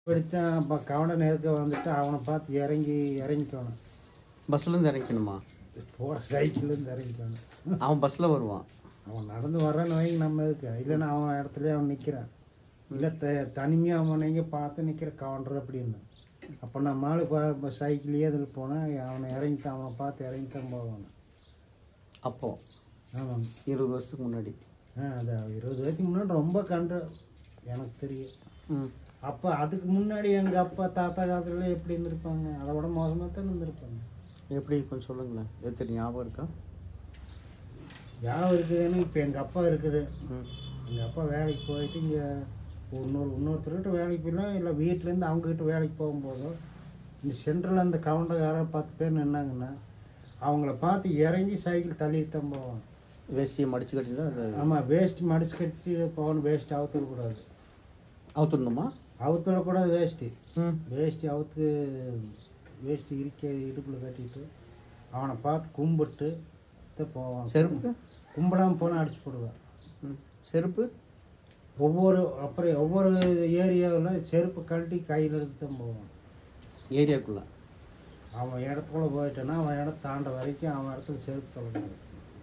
இப்படித்தான் அப்போ கவனம் நேர்க்க வந்துட்டு அவனை பார்த்து இறங்கி இறங்கிக்கணும் பஸ்லேருந்து இறங்கிக்கணுமா போகிற சைக்கிள்லேருந்து இறங்கிக்கணும் அவன் பஸ்ஸில் வருவான் அவன் நடந்து வர்றான்னு வைங்க நம்ம இருக்கு இல்லைன்னா அவன் இடத்துலயே அவன் நிற்கிறான் இல்லை த தனிமையாக அவன் எங்கே பார்த்து நிற்கிற கவுண்டர் அப்படின்னு அப்போ நம்ம ஆளு இப்போ சைக்கிள்லேயே இதில் போனால் அவனை இறங்கித்தான் அவனை பார்த்து இறங்கித்தான் போவான் அப்போ ஆமாம் இருபது வருஷத்துக்கு முன்னாடி ஆ அது இருபது வயசுக்கு முன்னாடி ரொம்ப கண்டு எனக்கு தெரியும் ம் அப்போ அதுக்கு முன்னாடி எங்கள் அப்பா தாத்தா காலத்துல எப்படி இருந்திருப்பாங்க அதை விட மோசமாக தான் இருந்திருப்பாங்க எப்படி கொஞ்சம் சொல்லுங்களேன் எது ஞாபகம் இருக்கா யாரும் இருக்குதுன்னு இப்போ எங்கள் அப்பா இருக்குது ம் எங்கள் அப்பா வேலைக்கு போயிட்டு இங்கே இன்னொரு இன்னொருத்தர்கிட்ட வேலைக்கு போயிடலாம் இல்லை வீட்டிலேருந்து அவங்கக்கிட்ட வேலைக்கு போகும்போதோ இந்த சென்ட்ரலில் அந்த கவுண்டர் யாராவது பத்து பேர் நின்னாங்கன்னா அவங்கள பார்த்து இறங்கி சைக்கிள் தள்ளிட்டு தான் போவாங்க வேஷ்டியை மடிச்சு கட்டிட்டு அது ஆமாம் வேஸ்ட் மடிச்சு கட்டி போகணும் வேஸ்ட் அவுத்துடக்கூடாது அவுத்துடணுமா அவுத்துடக்கூடாது வேஷ்டி ம் வேஷ்டி அவுத்து வேஷ்டி இருக்க இடுப்பில் கட்டிட்டு அவனை பார்த்து கும்பிட்டு தான் போவான் செருப்பு கும்பிடாமல் போனால் அடிச்சு போடுவேன் ம் செருப்பு ஒவ்வொரு அப்புறம் ஒவ்வொரு ஏரியாவில் செருப்பு கழட்டி கையில் எடுத்து தான் போவான் ஏரியாக்குள்ளே அவன் இடத்துக்குள்ள போயிட்டான்னா அவன் இடம் தாண்ட வரைக்கும் அவன் இடத்துல செருப்பு தொடங்காது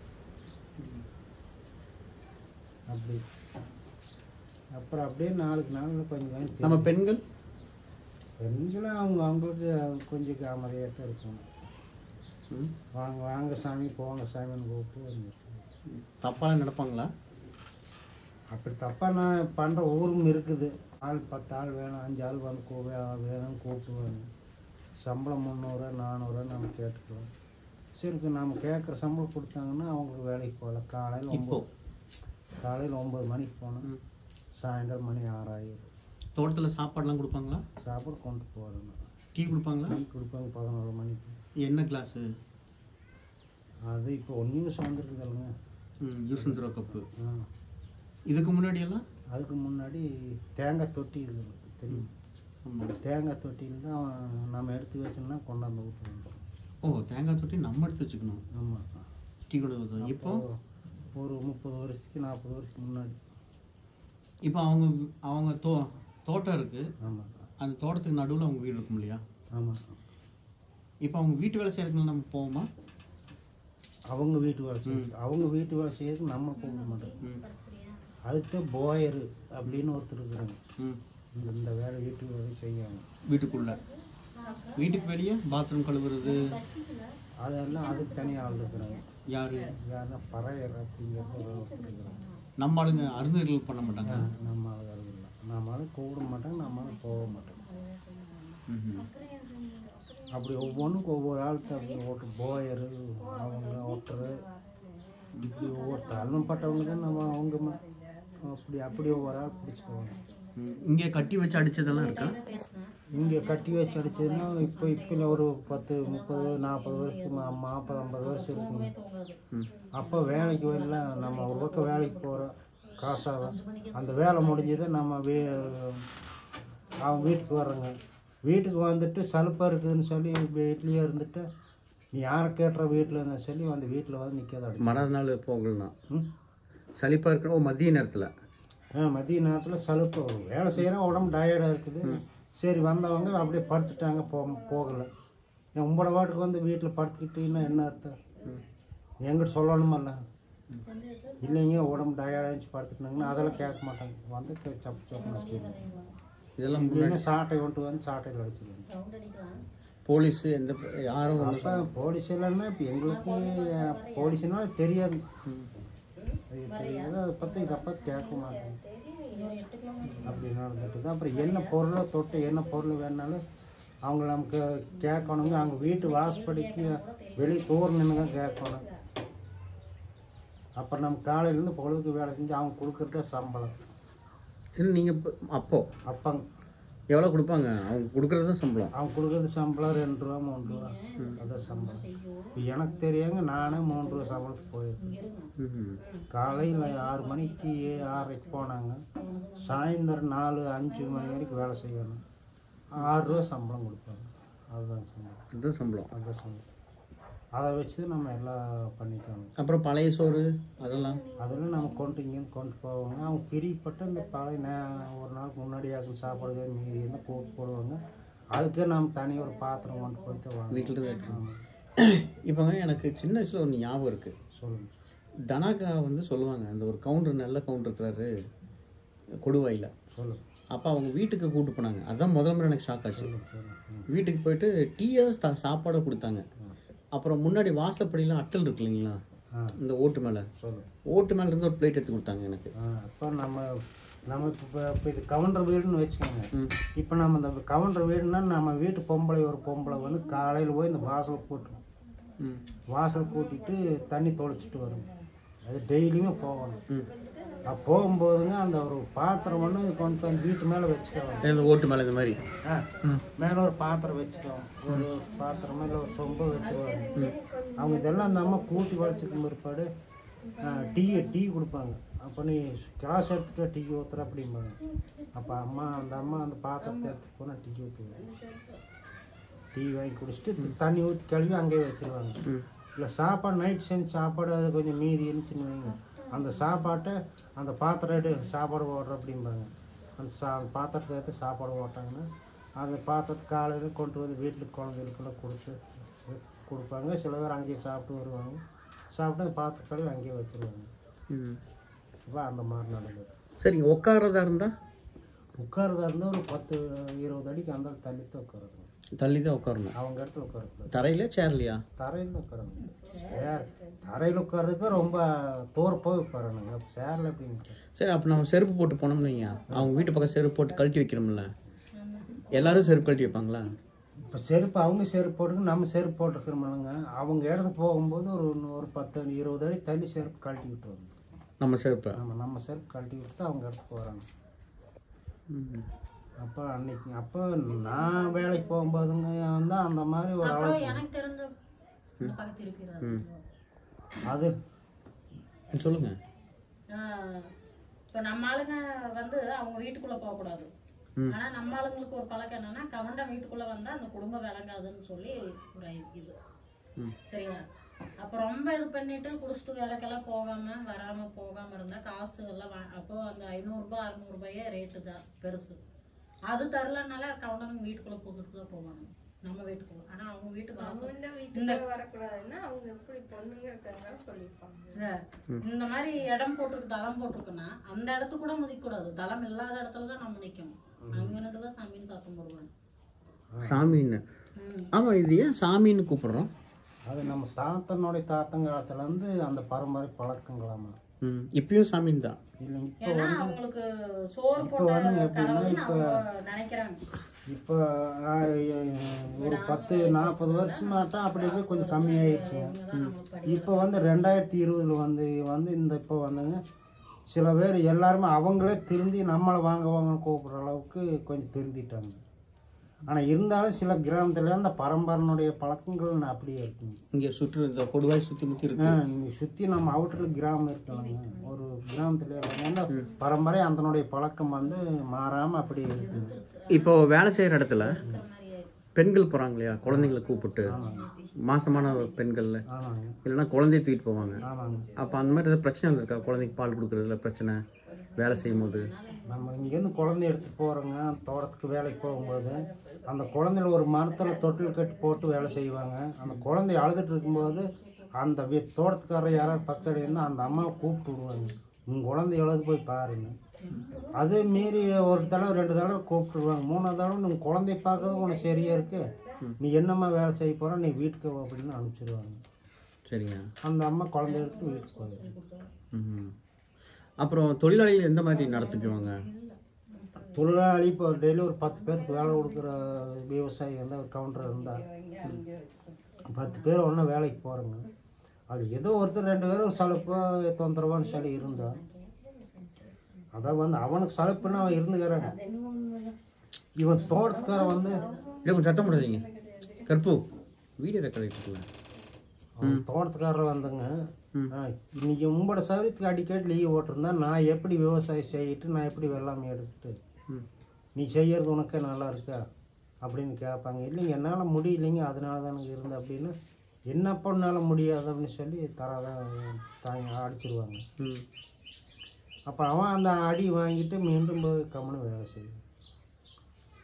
அப்படி அப்புறம் அப்படியே நாளுக்கு நாள் கொஞ்சம் கொஞ்சம் நம்ம தெரியும். பெண்கள் பெண்களும் அவங்க அவங்களுக்கு கொஞ்சம் காமதியாக தான் இருக்கும் ம் வாங்க வாங்க சாமி போங்க சாமின்னு கூப்பிட்டு வந்து தப்பாக நடப்பாங்களா அப்படி தப்பாக நான் பண்ணுற ஊரும் இருக்குது ஆள் பத்து ஆள் வேணும் அஞ்சு ஆள் வந்து கூ வே- வேணும்னு கூப்பிடுவாங்க சம்பளம் முந்நூறுரூவா நானூறுரூவா நம்ம கேட்டுக்கலாம் சரி நம்ம கேட்குற சம்பளம் கொடுத்தாங்கன்னா அவங்களுக்கு வேலைக்கு போகலாம் காலையில் இப்போ ஒம்பது காலையில் ஒம்பது மணிக்கு போனோம் ம். சாயந்தரம் மணி ஆறாயிரம் தோட்டத்தில் சாப்பாடுலாம் கொடுப்பாங்களா சாப்பாடு கொண்டு போகிறோம் டீ கொடுப்பாங்களா டீ கொடுப்பாங்க பதினோரு மணிக்கு என்ன கிளாஸு அது இப்போ ஒன்றும் வந்துருக்குது இல்லைங்க ம் யூசந்திரோ கப்பு ஆ இதுக்கு முன்னாடியெல்லாம் அதுக்கு முன்னாடி தேங்காய் தொட்டி இருக்குது தெரியும் ஆமாம் தேங்காய் தொட்டியில் தான் நம்ம எடுத்து வச்சோம்னா கொண்டாந்து ஊற்றுவோம் ஓ தேங்காய் தொட்டி நம்ம எடுத்து வச்சுக்கணும் ஆமாம் டீ கொண்டு வந்து இப்போ ஒரு முப்பது வருஷத்துக்கு நாற்பது வருஷத்துக்கு முன்னாடி இப்போ அவங்க அவங்க தோ தோட்டம் இருக்குது ஆமாம் அந்த தோட்டத்துக்கு நடுவில் அவங்க வீடு இருக்கும் இல்லையா ஆமாம் இப்போ அவங்க வீட்டு வேலை செய்யறதுக்கு நம்ம போவோமா அவங்க வீட்டு வேலை செய்யுது அவங்க வீட்டு வேலை செய்யறதுக்கு நம்ம போக மாட்டோம் ம் அதுக்கு தான் போயரு அப்படின்னு ஒருத்தர் இருக்கிறாங்க ம் இந்த இந்த வேலை வீட்டு வேலை செய்யாங்க வீட்டுக்குள்ள வீட்டுக்கு வெளியே பாத்ரூம் கழுவுறது அதெல்லாம் அதுக்கு தனியாக ஆள் இருக்கிறாங்க யாரு யாருன்னா பறையர் அப்படிங்கிறது ஒரு ஒருத்தர் இருக்கிறாங்க நம்ம ஆளுங்க அருந்தர்கள் பண்ண மாட்டாங்க ஆ, நம்ம ஆளுகள் இல்லை நம்ம ஆளு கூப்பிட மாட்டாங்க நம்ம ஆளு போக மாட்டாங்க ம்ஹும். அப்படி ஒவ்வொன்றுக்கும் ஒவ்வொரு ஆளுக்கு அப்படி ஓட்டு போயரு அவங்க ஓட்டுறது இப்படி ஒவ்வொரு தள்ளப்பட்டவங்க தான் நம்ம அவங்க ம- அப்படி அப்படி ஒவ்வொரு ஆள் பிடிச்சிக்குவாங்க ம். இங்கே கட்டி வச்சு அடிச்சதெல்லாம் இருக்கா இங்கே கட்டி வச்சு அடிச்சதுன்னா இப்போ இப்போ ஒரு பத்து முப்பது நாற்பது வருஷம் நாற்பது ஐம்பது வருஷம் இருக்குங்க ம் அப்போ வேலைக்கு வரல நம்ம ஒரு பக்கம் வேலைக்கு போகிறோம் காசாக அந்த வேலை முடிஞ்சது நம்ம வீ அவன் வீட்டுக்கு வர்றோங்க வீட்டுக்கு வந்துட்டு சலுப்பாக இருக்குதுன்னு சொல்லி வீட்லேயே இருந்துட்டு நீ யாரை கேட்டுற வீட்டில் இருந்தா சொல்லி அந்த வீட்டில் வந்து நிற்காத அடி மறுநாள் போகலாம் ம் சளிப்பாக இருக்கிற ஓ மதிய நேரத்தில் ஆ மதிய நேரத்தில் சலுப்பு வேலை செய்கிறோம் உடம்பு டயர்டாக இருக்குது சரி வந்தவங்க அப்படியே படுத்துட்டாங்க போ போகலை உங்களோட வாட்டுக்கு வந்து வீட்டில் படுத்துக்கிட்டீங்கன்னா என்ன அர்த்தம் எங்கிட்ட சொல்லணுமல்ல இல்லைங்க உடம்பு டயர்டாகிச்சு படுத்துட்டாங்கன்னா அதெல்லாம் கேட்க மாட்டாங்க வந்து கே- சப்பு சப்பு நக்கிடுவாங்க இதெல்லாம் முன்னாடி இல்லைன்னா சாட்டை கொண்டு வந்து சாட்டையில் அடிச்சிடுவாங்க போலீஸ் எந்த யாரும் ஒன்றும் அப்போ போலீஸ் இல்லைன்னா இப்போ எங்களுக்கு போலீஸ்னா தெரியாது ம். அது தெரியாது அதை பற்றி இதை பற்றி கேட்க மாட்டாங்க அப்படி நடந்துட்டு தான் அப்புறம் என்ன பொருளை தொட்டு என்ன பொருள் வேணாலும் அவங்க நமக்கு கேட்கணுங்க அவங்க வீட்டு வாசப்படிக்கு வெளியே தூர் நின்று தான் கேட்கணும் அப்புறம் நம்ம காலையிலேருந்து பொழுதுக்கு வேலை செஞ்சு அவங்க கொடுக்குறத சம்பளம் இல்லை நீங்கள் அப்போ அப்பங்க எவ்வளோ கொடுப்பாங்க அவங்க கொடுக்குறது தான் சம்பளம் அவங்க கொடுக்குறது சம்பளம் ரெண்டு ரூபா மூணு ரூபா அதான் சம்பளம் இப்போ எனக்கு தெரியாங்க நானே மூணு ரூபா சம்பளத்துக்கு போயிருக்கேன் ம்ஹும். காலையில் ஆறு மணிக்கு ஆறரைக்கு போனாங்க சாயந்தரம் நாலு அஞ்சு மணி வரைக்கும் வேலை செய்யணும் ஆறு ரூபா சம்பளம் கொடுப்பாங்க அதுதான் சம்பளம் அதுதான் சம்பளம் அதுதான் சம்பளம் அதை வச்சு நம்ம எல்லாம் பண்ணிக்கணும் அப்புறம் பழைய சோறு அதெல்லாம் அதெல்லாம் நம்ம கொண்டு இங்கேருந்து கொண்டு போவாங்க அவங்க பிரியப்பட்ட இந்த பழைய நே ஒரு நாளுக்கு முன்னாடி ஆகும் சாப்பாடு மீதி இருந்தால் கூட்டு போட்டு அதுக்கே நம்ம தனி ஒரு பாத்திரம் கொண்டு போயிட்டு வாங்க வீட்டில் தான் இருக்கு ஆமாம் இப்போங்க எனக்கு சின்ன வயசில் ஒரு ஞாபகம் இருக்குது சொல்லுங்கள் தனாக்கா வந்து சொல்லுவாங்க அந்த ஒரு கவுண்டர் நல்ல கவுண்டர் இருக்கிறாரு கொடுவாயில் சொல்லுங்க அப்போ அவங்க வீட்டுக்கு கூட்டு போனாங்க அதான் முதல் முறை எனக்கு ஷாக் ஆச்சு சொல்லுங்க சொல்லுங்க ம். வீட்டுக்கு போயிட்டு டீயை சாப்பாடை கொடுத்தாங்க அப்புறம் முன்னாடி வாசப்படிலாம் அட்டல் இருக்கு இல்லைங்களா ஆ இந்த ஓட்டு மேலே சொல்லுங்க ஓட்டு மேலே இருந்து ஒரு பிளேட் எடுத்து கொடுத்தாங்க எனக்கு ஆ அப்போ நம்ம நம்ம இப்போ இப்போ இது கவுண்டர் வீடுன்னு வச்சுக்கோங்க ம் இப்போ நம்ம இந்த கவுண்டர் வீடுனா நம்ம வீட்டு பொம்பளை ஒரு பொம்பளை வந்து காலையில் போய் இந்த வாசல் கூட்டும் ம் வாசல் கூட்டிட்டு தண்ணி தொலைச்சிட்டு வரும் அது டெய்லியுமே போகணும் ம் அது போகும்போதுங்க அந்த ஒரு பாத்திரம் ஒன்று கொண்டு போய் அந்த வீட்டு மேலே வச்சுக்குவாங்க இந்த ஓட்டு மேலே இந்த மாதிரி ஆ ம் மேலே ஒரு பாத்திரம் வச்சுக்குவோம் ஒரு பாத்திரம் மேலே ஒரு சொம்பு வச்சுக்குவாங்க அவங்க இதெல்லாம் அந்த அம்மா கூட்டி வளைச்சிக்கும் பிற்பாடு டீ டீ கொடுப்பாங்க அப்போ நீ கிளாஸ் எடுத்துட்டு வா, டீ ஊற்றுற அப்படிம்பாங்க அப்போ அம்மா அந்த அம்மா அந்த பாத்திரத்தை எடுத்துட்டு போனால் டீ ஊற்றுவாங்க டீ வாங்கி குடிச்சிட்டு தண்ணி ஊற்றி கழுவி அங்கேயே வச்சிருவாங்க ம் இல்லை சாப்பாடு நைட் செஞ்சு சாப்பாடு அது கொஞ்சம் மீதி இருந்துச்சுன்னு வைங்க அந்த சாப்பாட்டை அந்த பாத்திரம் எடு சாப்பாடு ஓடுற அப்படிம்பாங்க அந்த சா அந்த பாத்திரத்தை எடுத்து சாப்பாடு ஓட்டாங்கன்னா அந்த பாத்திரத்தை காலையில் கொண்டு வந்து வீட்டில் குழந்தைகளுக்கெல்லாம் கொடுத்து கொடுப்பாங்க சில பேர் அங்கேயே சாப்பிட்டு வருவாங்க சாப்பிட்டு அந்த பாத்திர கழுவி அங்கேயே வச்சிருவாங்க ம் இப்போ அந்த மாதிரி நடந்தது சரிங்க உட்காரதா இருந்தால் உட்காரதா இருந்தால் ஒரு பத்து இருபது அடிக்கு அந்த தள்ளி தான் உட்காரணும் தள்ளி தான் உட்காரணும் அவங்க இடத்துல உட்காரக்கூடாது தரையில சேர்லையா தரையில் தான் உட்காரணும் சேர் தரையில் உட்காரதுக்கு ரொம்ப தூரம் போய் உட்காரணுங்க சேரில் எப்படிங்க சரி அப்போ நம்ம செருப்பு போட்டு போனோம்னு வைங்க அவங்க வீட்டு பக்கம் செருப்பு போட்டு கழட்டி வைக்கிறோம்ல எல்லாரும் செருப்பு கழட்டி வைப்பாங்களா இப்போ செருப்பு அவங்க செருப்பு போட்டுக்கு நம்ம செருப்பு போட்டுருக்கிறோம்லங்க அவங்க இடத்துக்கு போகும்போது ஒரு ஒரு பத்து இருபது அடி தள்ளி செருப்பு கழட்டி விட்டுருவாங்க நம்ம செருப்பை நம்ம நம்ம செருப்பு கழட்டி விட்டு அவங்க இடத்துக்கு போகிறாங்க ம். அப்போ அன்னைக்கு அப்போ நான் வேலைக்கு போகும்போதுங்க வந்து அந்த மாதிரி ஒரு அளவு எனக்கு தெரிஞ்ச இந்த பக்கத்து இருக்கிறார் ம் அது சொல்லுங்க இப்போ நம்ம ஆளுங்க வந்து அவங்க வீட்டுக்குள்ள போகக்கூடாது ம். ஆனா நம்ம ஆளுங்களுக்கு ஒரு பழக்கம் என்னன்னா கவண்டம் வீட்டுக்குள்ள வந்தா அந்த குடும்பம் விளங்காதுன்னு சொல்லி ஒரு இது ம் சரிங்க அப்ப ரொம்ப இது பண்ணிட்டு குடிச்சிட்டு வேலைக்கெல்லாம் போகாம வராம போகாம இருந்தா காசு எல்லாம் வா- அப்போ அந்த ஐநூறுரூபா அறுநூறுபாயே ரேட்டு தான் பெருசு அது தரலனால கவுண்டனுங்க வீட்டுக்குள்ள போட்டுட்டு தான் போவாங்க நம்ம வீட்டுக்குள்ள ஆனா அவங்க வீட்டுக்கு வாசல் இந்த வீட்டுக்குள்ள வரக்கூடாதுன்னா அவங்க எப்படி பொண்ணுங்க இருக்காங்க சொல்லியிருப்பாங்க இல்ல, இந்த மாதிரி இடம் போட்டிருக்கு தளம் போட்டிருக்குன்னா அந்த இடத்துக்கு கூட மதிக்க கூடாது தளம் இல்லாத இடத்துல தான் நம்ம நிக்கணும் அங்க நின்று தான் சாமின்னு சத்தம் போடுவாங்க சாமின்னு ம். ஆமா இது ஏன் சாமின்னு கூப்பிடுறோம் அது நம்ம தாத்தனுடைய தாத்தங்காலத்துலேருந்து அந்த பரம்பரை பழக்கங்களாமா ம் இப்பயும் சாமின்னு தான் இல்லைங்க இப்போ ஏன்னா அவங்களுக்கு சோறு போட்ட வந்து எப்படின்னா, கடவுள்னு இப்ப- அவங்க நினைக்கிறாங்க இப்போ ஆ, ஒரு பத்து நாற்பது வருஷமாட்டம் அப்படி இப்படி கொஞ்சம் கம்மியாயிடுச்சுங்க இவங்கதான் நம்மளுக்கு படி இப்போ வந்து ரெண்டாயிரத்தி இருபதுல வந்து வந்து இந்த இப்போ வந்துங்க சில பேர் எல்லாருமே அவங்களே திருந்தி நம்மளை வாங்க வாங்க கூப்பிடுற அளவுக்கு கொஞ்சம் திருந்திட்டாங்க ஆனால் இருந்தாலும் சில கிராமத்துல அந்த பரம்பரனுடைய பழக்கங்கள் அப்படியே இருக்குங்க இங்க சுற்று இந்த கொடுவாய் சுத்தி முத்தி இருக்கு இங்கே சுற்றி நம்ம அவுட்டரில் கிராமம் இருக்கலாங்க ஒரு கிராமத்தில் இருக்கனால பரம்பரை அதனுடைய பழக்கம் வந்து மாறாமல் அப்படியே இருக்குங்க இப்போ வேலை செய்யற இடத்துல இருக்கிற மாதிரி ஆயிடுச்சு பெண்கள் போறாங்க இல்லையா குழந்தைங்களை கூப்பிட்டு ஆமாங்க மாசமான பெண்கள்ல ஆமாங்க இல்லைன்னா குழந்தைய தூக்கிட்டு போவாங்க ஆமாங்க அப்போ அந்த மாதிரி ஏதாவது பிரச்சனை வந்திருக்கா குழந்தைக்கு பால் கொடுக்குறதுல பிரச்சனை வேலை செய்யும் போது நம்ம இங்கேருந்து குழந்தை எடுத்துட்டு போகிறோங்க தோட்டத்துக்கு வேலைக்கு போகும்போது அந்த குழந்தைல ஒரு மரத்தில் தொட்டில் கட்டி போட்டு வேலை செய்வாங்க அந்த குழந்தை அழுதுட்டு இருக்கும்போது அந்த வீ தோட்டத்துக்காரர் யாராவது பக்கத்தில் இருந்தால் அந்த அம்மாவை கூப்பிட்டு விடுவாங்க உங்கள் குழந்தை எழுது போய் பாருங்க அது மீறி ஒரு தடவை ரெண்டு தடவை கூப்பிட்டுருவாங்க மூணாவது தடவை உங்கள் குழந்தைய பார்க்கறது உனக்கு சரியா இருக்கு நீ என்னம்மா வேலை செய்ய போகிற நீ வீட்டுக்கு வா அப்படின்னு அனுப்பிச்சிடுவாங்க சரிங்க அந்த அம்மா குழந்தைய எடுத்து வீட்டுக்கு போயிடுவாங்க ம் அப்புறம் தொழிலாளிகள் எந்த மாதிரி நடத்துக்குவாங்க தொழிலாளி இப்போ டெய்லி ஒரு பத்து பேருக்கு வேலை கொடுக்குற விவசாயி இருந்தால் ஒரு கவுண்டர் இருந்தால் பத்து பேர் ஒன்றா வேலைக்கு போகிறோங்க அது ஏதோ ஒருத்தர் ரெண்டு பேரும் சலுப்போ தொந்தரவான்னு சொல்லி இருந்தா அதான் வந்து அவனுக்கு சலுப்புன்னு அவன் இருந்துக்கிறாங்க இவன் தோட்டத்துக்காரன் வந்து இல்லை கொஞ்சம் சத்தம் போடாதீங்க கற்பு வீடியோ ரெக்கார்ட் ஆகிட்டு அவன் தோட்டத்துக்காரர் வந்துங்க ம். ஆ, இன்னைக்கு உங்களோட சௌகரியத்துக்கு அடிக்கடி லீவ் போட்டிருந்தா நான் எப்படி விவசாயம் செய்யிட்டு நான் எப்படி வெள்ளாமை எடுத்துட்டு ம் நீ செய்யறது உனக்கே நல்லா இருக்கா அப்படின்னு கேட்பாங்க இல்லைங்க என்னால் முடியலைங்க அதனால தான் எனக்கு இருந்தேன் அப்படின்னு என்ன பண்ணால முடியாது அப்படின்னு சொல்லி தராதான் தாங்க அடிச்சிருவாங்க ம் அப்போ அவன் அந்த அடி வாங்கிட்டு மீண்டும் போய் கம்முன்னு வேலை செய்வான்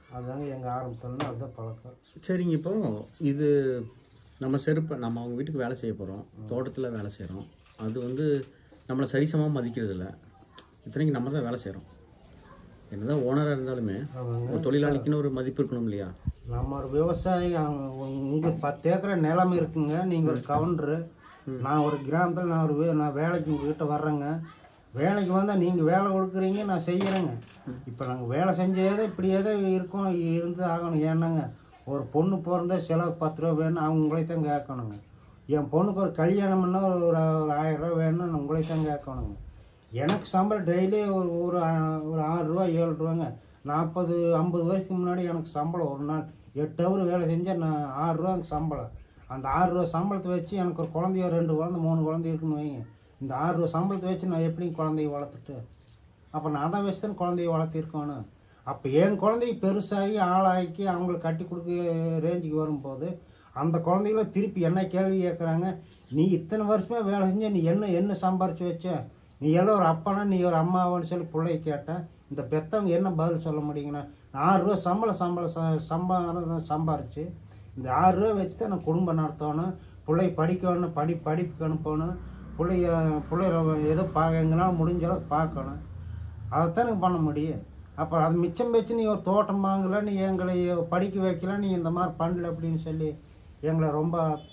அதுதாங்க எங்கள் ஆரம்பத்துலேருந்து அதுதான் பழக்கம் சரிங்க இப்போ இது நம்ம செருப்பு நம்ம அவங்க வீட்டுக்கு வேலை செய்ய போகிறோம் தோட்டத்தில் வேலை செய்கிறோம் அது வந்து நம்மளை சரிசமமாக மதிக்கிறது இல்லை இத்தனைக்கு நம்ம தான் வேலை செய்கிறோம் என்னதான் ஓனராக இருந்தாலுமே ஆமாங்க ஒரு தொழிலாளிக்குன்னு ஒரு மதிப்பு இருக்கணும் இல்லையா நம்ம ஒரு விவசாயி அவங்க- உங்களுக்கு பத்து ஏக்கரை நிலம் இருக்குங்க நீங்கள் ஒரு கவுண்டரு நான் ஒரு கிராமத்தில் நான் ஒரு வே- நான் வேலைக்கு உங்ககிட்ட வர்றேங்க வேலைக்கு வந்தால் நீங்கள் வேலை கொடுக்குறீங்க நான் செய்கிறேங்க இப்போ நாங்கள் வேலை செஞ்சதே இப்படியே தான் இருக்கோம் இருந்து ஆகணும் ஏன்னாங்க ஒரு பொண்ணு பிறந்தா செலவு பத்து ரூபா வேணும் அவங்க உங்களை தான் கேட்கணுங்க என் பொண்ணுக்கு ஒரு கல்யாணம்னா ஒரு ஒரு ஆயிரம் ரூபா வேணும்னு உங்களை தான் கேட்கணுங்க எனக்கு சம்பளம் டெய்லி ஒரு ஒரு ஆ- ஒரு ஆறு ரூபா ஏழு ரூபாங்க நாற்பது ஐம்பது வருஷத்துக்கு முன்னாடி எனக்கு சம்பளம் ஒரு நாள் எட்டு ஹவர் வேலை செஞ்சால் நான் ஆறு ரூபா எனக்கு சம்பளம் அந்த ஆறு ரூபா சம்பளத்தை வச்சு எனக்கு ஒரு குழந்தைய ரெண்டு குழந்தை மூணு குழந்தை இருக்குன்னு வைங்க இந்த ஆறு ரூபா சம்பளத்தை வச்சு நான் எப்படி குழந்தைய வளர்த்துட்டு அப்போ நான் தான் வச்சு தான் குழந்தைய வளர்த்திருக்கணும் அப்போ என் குழந்தைய பெருசாகி ஆளாக்கி அவங்களுக்கு கட்டி கொடுக்க ரேஞ்சுக்கு வரும்போது அந்த குழந்தைகள திருப்பி என்ன கேள்வி கேட்குறாங்க நீ இத்தனை வருஷமாக வேலை செஞ்ச நீ என்ன என்ன சம்பாரிச்சு வச்ச நீ எல்லாம் ஒரு அப்பனா நீ ஒரு அம்மாவான்னு சொல்லி பிள்ளைய கேட்டேன் இந்த பெத்தவங்க என்ன பதில் சொல்ல முடியுங்கண்ணா ஆறு ரூபா சம்பளம் சம்பளம் ச- சம்பாரம் சம்பாரிச்சு இந்த ஆறு ரூபா வச்சு தான் நான் குடும்பம் நடத்தணும் பிள்ளைய படிக்கணும் படி படிப்புக்கு அனுப்பணும் பிள்ளைய பிள்ளைய ஏதோ பா எங்களால் முடிஞ்ச அளவுக்கு பார்க்கணும் அதைத்தானே பண்ண முடியும் அப்புறம் அது மிச்சம் வச்சு நீ ஒரு தோட்டம் வாங்கல நீ எங்களை படிக்க வைக்கல நீ இந்த மாதிரி பண்ணல அப்படின்னு சொல்லி எங்களை ரொம்ப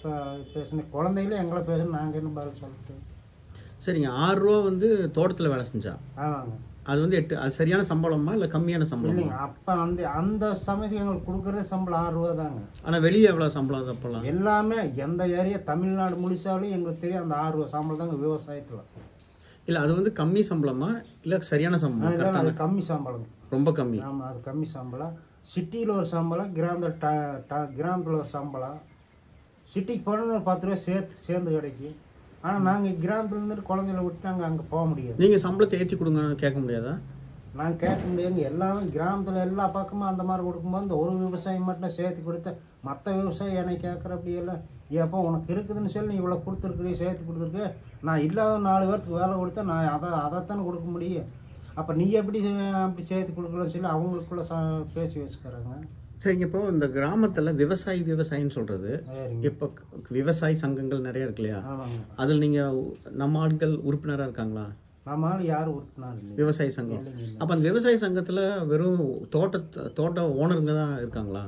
பேசுன குழந்தைகளே எங்களை பேசணும் நாங்கள் என்ன பதில் சொல்லிட்டு சரிங்க ஆறு ரூபா வந்து தோட்டத்தில் வேலை செஞ்சா ஆமாங்க அது வந்து எட்டு அது சரியான சம்பளமா இல்லை கம்மியான சம்பளமா இல்லைங்க அப்போ அந்த அந்த சமயத்துக்கு எங்களுக்கு கொடுக்குறதே சம்பளம் ஆறு ரூபா தாங்க ஆனால் வெளியே எவ்வளோ சம்பளம் அது அப்போல்லாம் எல்லாமே எந்த ஏரியா தமிழ்நாடு முழுசாலும் எங்களுக்கு தெரியும் அந்த ஆறு ரூபா சம்பளம் தாங்க விவசாயத்தில் இல்லை அது வந்து கம்மி சம்பளமா இல்லை சரியான சம்பளம் இல்லை அது கம்மி சம்பளம் ரொம்ப கம்மி ஆமாம் அது கம்மி சம்பளம் சிட்டியில் ஒரு சம்பளம் கிராமத்தில் ட ட கிராமத்தில் ஒரு சம்பளம் சிட்டிக்கு போனால் ஒரு பத்து ரூபா சேர்த்து சேர்ந்து கிடைக்கும் ஆனால் நாங்கள் கிராமத்துல இருந்துட்டு குழந்தைகளை விட்டு நாங்கள் அங்கே போக முடியாது நீங்கள் சம்பளத்தை ஏற்றி கொடுங்கன்னு கேட்க முடியாதா நாங்கள் கேட்க முடியாதுங்க எல்லாமே கிராமத்தில் எல்லா பக்கமும் அந்த மாதிரி கொடுக்கும்போது இந்த ஒரு விவசாயம் மட்டும் சேர்த்து கொடுத்த மற்ற விவசாயி என்னை கேட்குற அப்படியெல்லாம் ஏப்போ உனக்கு இருக்குதுன்னு சொல்லி நீ இவ்வளோ கொடுத்துருக்குறீ சேர்த்து கொடுத்துருக்கு நான் இல்லாத நாலு பேர்த்துக்கு வேலை கொடுத்தா நான் அதை அதைத்தானே கொடுக்க முடியும் அப்போ நீ எப்படி அஹ், அப்படி சேர்த்து கொடுக்கலன்னு சொல்லி அவங்களுக்குள்ள ச பேசி வச்சுக்கிறாங்க சரிங்க இப்போ இந்த கிராமத்தில் விவசாயி விவசாயின்னு சொல்கிறது சரிங்க இப்போ க- விவசாய சங்கங்கள் நிறைய இருக்கு இல்லையா ஆமாங்க அதில் நீங்கள் நம்ம ஆட்கள் உறுப்பினராக இருக்காங்களா நம்ம ஆள் யாரும் உறுப்பினர் இல்லை விவசாய சங்கம் இல்லைங்க இல்லை அப்போ அந்த விவசாய சங்கத்தில் வெறும் தோட்ட தோட்ட ஓனருங்க தான் இருக்காங்களா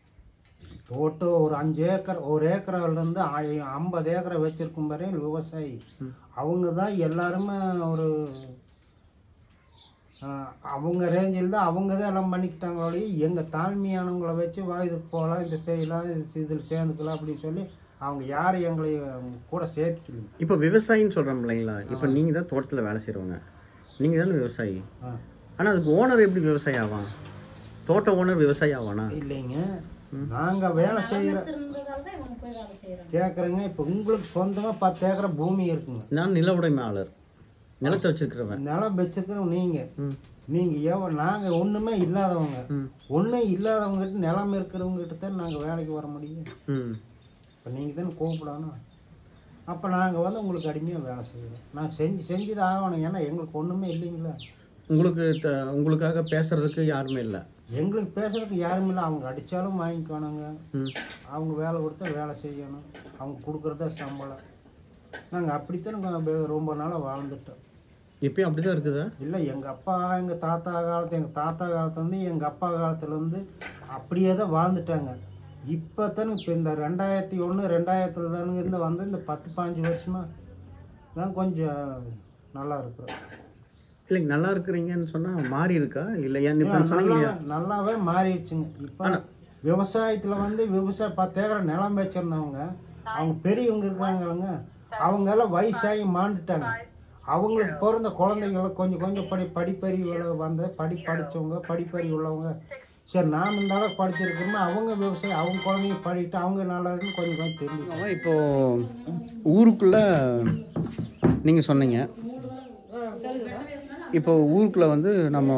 போட்டு ஒரு அஞ்சு ஏக்கர் ஒரு ஏக்கர்லேருந்து ஐம்பது ஏக்கரை வச்சிருக்கும் வரையும் விவசாயி அவங்க தான் எல்லாருமே ஒரு ஆஹ், அவங்க ரேஞ்சில் தான் அவங்க தான் எல்லாம் பண்ணிக்கிட்டாங்க ஒழிய எங்கள் தாழ்மையானவங்களை வச்சு வா இதுக்கு போகலாம் இது செய்யலாம் இது இதில் சேர்ந்துக்கலாம் அப்படின்னு சொல்லி அவங்க யாரும் எங்களை கூட சேர்த்துக்கல இப்போ விவசாயின்னு சொல்கிறோம் இல்லைங்களா இப்போ நீங்கள் தான் தோட்டத்தில் வேலை செய்கிறவங்க நீங்கள் தானே விவசாயி ஆ ஆனால் அதுக்கு ஓனர் எப்படி விவசாயி ஆவான் தோட்ட ஓனர் விவசாயி ஆவானா இல்லைங்க நாங்கள் வேலை செய்கிற வச்சிருந்ததால தான் இவங்க போய் வேலை செய்யறாங்க கேட்குறேங்க இப்போ உங்களுக்கு சொந்தமாக பத்து ஏக்கரை பூமி இருக்குங்க நான் நில உடைமையாளர் நிலத்தை வச்சிருக்கிறவன் நிலம் வச்சுக்கிறோம் நீங்கள் ம் நீங்கள் எவ நாங்கள் ஒன்றுமே இல்லாதவங்க ம் ஒன்றும் இல்லாதவங்ககிட்ட நிலம் இருக்கிறவங்ககிட்ட தான் நாங்கள் வேலைக்கு வர முடியும் ம் இப்போ நீங்கள் தானே கூப்பிடணும் அப்போ நாங்கள் வந்து உங்களுக்கு அடிமையாக வேலை செய்கிறோம் நான் செஞ்சு செஞ்சு தான் ஆகணும் ஏன்னா எங்களுக்கு ஒன்றுமே இல்லைங்களா உங்களுக்கு த உங்களுக்காக பேசுறதுக்கு யாருமே இல்லை எங்களுக்கு பேசுறதுக்கு யாரும் இல்லை அவங்க அடித்தாலும் வாங்கிக்கணுங்க ம் அவங்க வேலை கொடுத்தா வேலை செய்யணும் அவங்க கொடுக்குறதா சம்பளம் நாங்கள் அப்படித்தான் நாங்கள் ரொம்ப நாளாக வாழ்ந்துட்டோம் இப்பயும் அப்படி தான் இருக்குதா இல்லை எங்கள் அப்பா எங்கள் தாத்தா காலத்து எங்கள் தாத்தா காலத்துலேருந்து எங்கள் அப்பா காலத்துலேருந்து அப்படியே தான் வாழ்ந்துட்டாங்க இப்போ தானே இப்போ இந்த ரெண்டாயிரத்தி ஒன்று ரெண்டாயிரத்தில் தானுங்க இருந்து வந்து இந்த பத்து பாஞ்சு வருஷமாக தான் கொஞ்சம் நல்லா இருக்கிறோம் இல்லைங்க நல்லா இருக்கிறீங்கன்னு சொன்னால் மாறி இருக்கா இல்லை ஏன் இப்போ ஏன் சொன்னீங்க நல்லா இல்லையா நல்லாவே மாறிடுச்சுங்க இப்போ விவசாயத்தில் வந்து விவசாய பத்து ஏக்கர் நிலம் வச்சுருந்தவங்க அவங்க பெரியவங்க இருக்காங்களங்க அவங்க எல்லாம் வயசாகி மாண்டுட்டாங்க அவங்களுக்கு பிறந்த குழந்தைங்கள கொஞ்சம் கொஞ்சம் படி படிப்பறிவு வந்து படி படித்தவங்க படிப்பறிவு உள்ளவங்க சரி நாம் இந்த அளவுக்கு படிச்சிருக்கோம்னா அவங்க விவசாயம் அவங்க குழந்தைங்க படிக்கிட்டு அவங்க நல்லா இருக்குன்னு கொஞ்சம் கொஞ்சம் தெரிஞ்சுக்கணும் இப்போ ஊருக்குள்ள நீங்கள் சொன்னீங்க இப்போ ஊருக்குள்ள வந்து நம்ம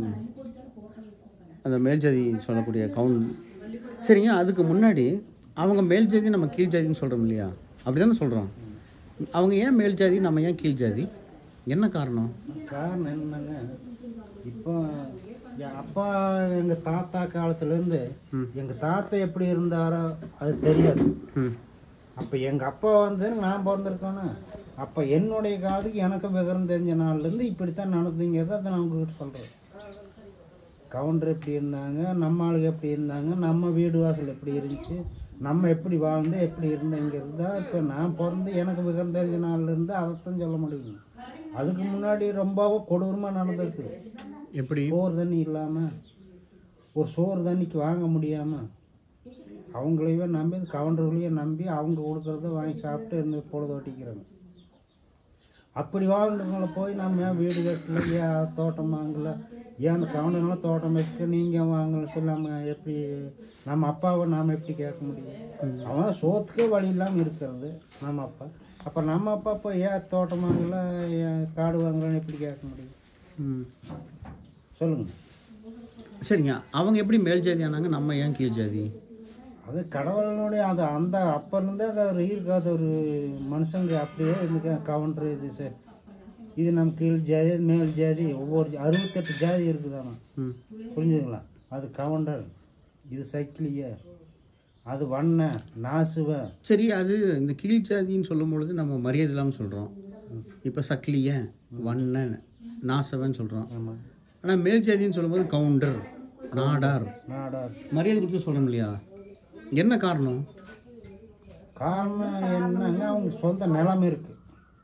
அந்த மேல்ஜாதி சொல்லக்கூடிய கவுன் சரிங்க அதுக்கு முன்னாடி அவங்க மேல் ஜாதி நம்ம கீழ் ஜாதின்னு சொல்கிறோம் இல்லையா அப்படி தானே சொல்கிறோம் அவங்க ஏன் மேல் ஜாதி நம்ம ஏன் கீழ் ஜாதி என்ன காரணம் காரணம் என்னங்க இப்போ என் அப்பா எங்கள் தாத்தா காலத்துலேருந்து ம். எங்கள் தாத்தா எப்படி இருந்தாரோ அது தெரியாது ம் அப்போ எங்கள் அப்பா வந்து நான் பிறந்திருக்கேன்னு அப்போ என்னுடைய காலத்துக்கு எனக்கு விவரம் தெரிஞ்ச நாள்லேருந்து இப்படித்தான் நடந்தீங்கிறத அதை நான் உங்ககிட்ட சொல்கிறேன் கவுண்டர் எப்படி இருந்தாங்க நம்ம ஆளுங்க எப்படி இருந்தாங்க நம்ம வீடு வாசல் எப்படி இருந்துச்சு நம்ம எப்படி வாழ்ந்து எப்படி இருந்தேங்கிறது தான் இப்போ நான் பிறந்து எனக்கு விவரம் தெரிஞ்ச நாள்லேருந்து அதைத்தான் சொல்ல முடியும் அதுக்கு முன்னாடி ரொம்பவும் கொடூரமாக நடந்திருக்கு எப்படி சோறு தண்ணி இல்லாமல் ஒரு சோறு தண்ணிக்கு வாங்க முடியாமல் அவங்களையே நம்பி கவுண்டர்களையும் நம்பி அவங்க கொடுக்குறத வாங்கி சாப்பிட்டு இருந்து பொழுது ஓட்டிக்கிறாங்க அப்படி வாழ்ந்தவங்கள போய் நம்ம ஏன் வீடு கட்டல ஏன் தோட்டம் வாங்கல ஏன் அந்த கவுண்டர்லாம் தோட்டம் வச்சுட்டு நீங்கள் வாங்கல சொல்லாமல் எப்படி நம்ம அப்பாவை நாம் எப்படி கேட்க முடியும் அவன் சோத்துக்கே வழி இல்லாமல் இருக்கிறது நம்ம அப்பா அப்போ நம்ம அப்பா இப்போ ஏன் தோட்டம் வாங்கல ஏன் காடு வாங்கலன்னு எப்படி கேட்க முடியும் ம் சொல்லுங்கள் சரிங்க அவங்க எப்படி மேல் ஜாதி ஆனாங்க நம்ம ஏன் கீழ் ஜாதி அது கடவுளினுடைய அது அந்த அப்ப இருந்தே அது ஒரு இருக்காத ஒரு மனுஷங்க அப்படியே இருந்து கவுண்டர் இது சார் இது நம்ம கீழ் ஜாதி அது மேல் ஜாதி ஒவ்வொரு ஜா- அறுபத்தெட்டு ஜாதி இருக்குதாண்ணா ம் புரிஞ்சுங்களா அது கவுண்டர் இது சக்கிலிய அது வண்ண நாசுவ சரி அது இந்த கீழ் ஜாதின்னு சொல்லும் பொழுது நம்ம மரியாதை இல்லாமல் சொல்கிறோம் இப்போ சக்கிலியன் வண்ணன் நாசவன் சொல்கிறோம் ஆமாம் ஆனால் மேல் ஜாதின்னு சொல்லும்போது கவுண்டர் நாடார் நாடார் மரியாதை கொடுத்து சொல்கிறோம் இல்லையா என்ன காரணம் காரணம் என்னங்க அவங்க சொந்த நிலம் இருக்கு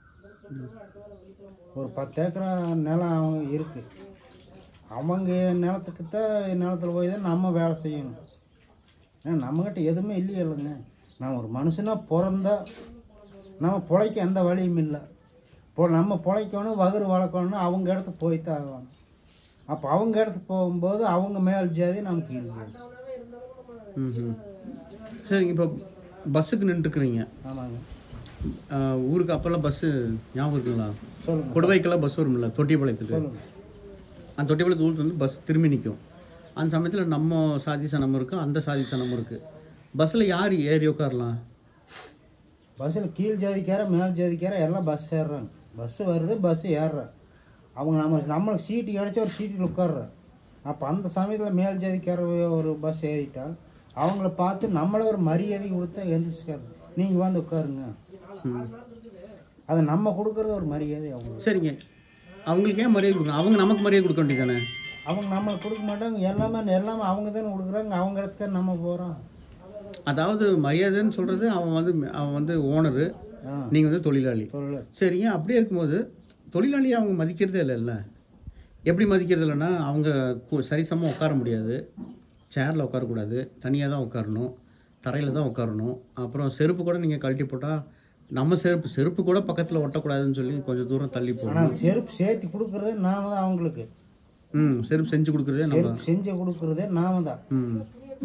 ஒரு பத்து ஏக்கரா நிலம் அவங்க இருக்கு அவங்க நிலத்துக்கு தான் நிலத்துல போய் தான் நம்ம வேலை செய்யணும் ஏன்னா நம்மக்கிட்ட எதுவுமே இல்லையே இல்லைங்க நான் ஒரு மனுஷனாக பிறந்தா நம்ம பிழைக்க எந்த வழியும் இல்லை இப்போ நம்ம பிழைக்கணும் வகுறு வளர்க்கணும்னு அவங்க இடத்துக்கு போய் தான் ஆகணும் அப்போ அவங்க இடத்துக்கு போகும்போது அவங்க மேல் ஜாதி நமக்கு கீழ் ஜாதி ம் சரி இப்போ பஸ்ஸுக்கு நின்றுக்குறீங்க ஆமாங்க ஊருக்கு அப்போல்லாம் பஸ்ஸு ஞாபகம் இருக்குங்களா சொல்லுங்கள் கொடுவைக்கெல்லாம் பஸ் வரும்ல தொட்டிப்பாளையத்துக்கு சொல்லுங்கள் அந்த தொட்டிப்பாளையத்து ஊருக்கு வந்து பஸ் திரும்பி நிற்கும் அந்த சமயத்தில் நம்ம சாதி சனம் இருக்குது அந்த சாதி சனம் இருக்குது பஸ்ஸில் யார் ஏறி உட்காரலாம் பஸ்ஸில் கீழ் ஜாதிக்கார மேல் ஜாதிக்கார எல்லாம் பஸ் ஏறுறாங்க பஸ்ஸு வருது பஸ் ஏறுறாங்க அவங்க நம்ம நம்மளுக்கு சீட்டு கிடச்சா ஒரு சீட்டில் உட்கார்றோம் அப்போ அந்த சமயத்தில் மேல் ஜாதிக்கார ஒரு பஸ் ஏறிட்டால் அவங்கள பார்த்து நம்மள ஒரு மரியாதை கொடுத்தா எந்திரிச்சுக்காரு நீங்கள் வந்து உட்காருங்க ம். அது நம்ம கொடுக்குறது ஒரு மரியாதை அவங்க சரிங்க அவங்களுக்கு ஏன் மரியாதை கொடுக்கணும் அவங்க நமக்கு மரியாதை கொடுக்க வேண்டியதானே அவங்க நம்மளுக்கு கொடுக்க மாட்டாங்க எல்லாமே எல்லாமே அவங்க தானே கொடுக்குறாங்க அவங்க இடத்துக்கு தானே நம்ம போகிறோம் அதாவது மரியாதைன்னு சொல்கிறது அவன் வந்து அவன் வந்து ஓனரு ஆ நீங்கள் வந்து தொழிலாளி சொல்லு சரிங்க அப்படியே இருக்கும்போது தொழிலாளியை அவங்க மதிக்கிறதே இல்லைல்ல எப்படி மதிக்கிறது இல்லைன்னா அவங்க கு- சரிசமமாக உட்கார முடியாது சேரில் உட்காரக்கூடாது தனியாக தான் உட்காரணும் தரையில் தான் உட்காரணும் அப்புறம் செருப்பு கூட நீங்கள் கழட்டி போட்டால் நம்ம செருப்பு செருப்பு கூட பக்கத்தில் ஒட்டக்கூடாதுன்னு சொல்லி கொஞ்சம் தூரம் தள்ளி போடணும் ஆனால் செருப்பு சேர்த்து கொடுக்குறதே நாம தான் அவங்களுக்கு ம் செருப்பு செஞ்சு கொடுக்குறதே நம்ம செருப்பு செஞ்சு கொடுக்குறதே நாம தான் ம்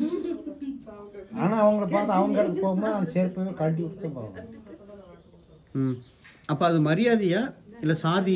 ஆனால் அவங்கள பார்த்து அவங்க இடத்துக்கு போகும்போது அந்த செருப்பையே கழட்டி விட்டு தான் போகணும் ம் அப்போ அது மரியாதையா இல்லை சாதி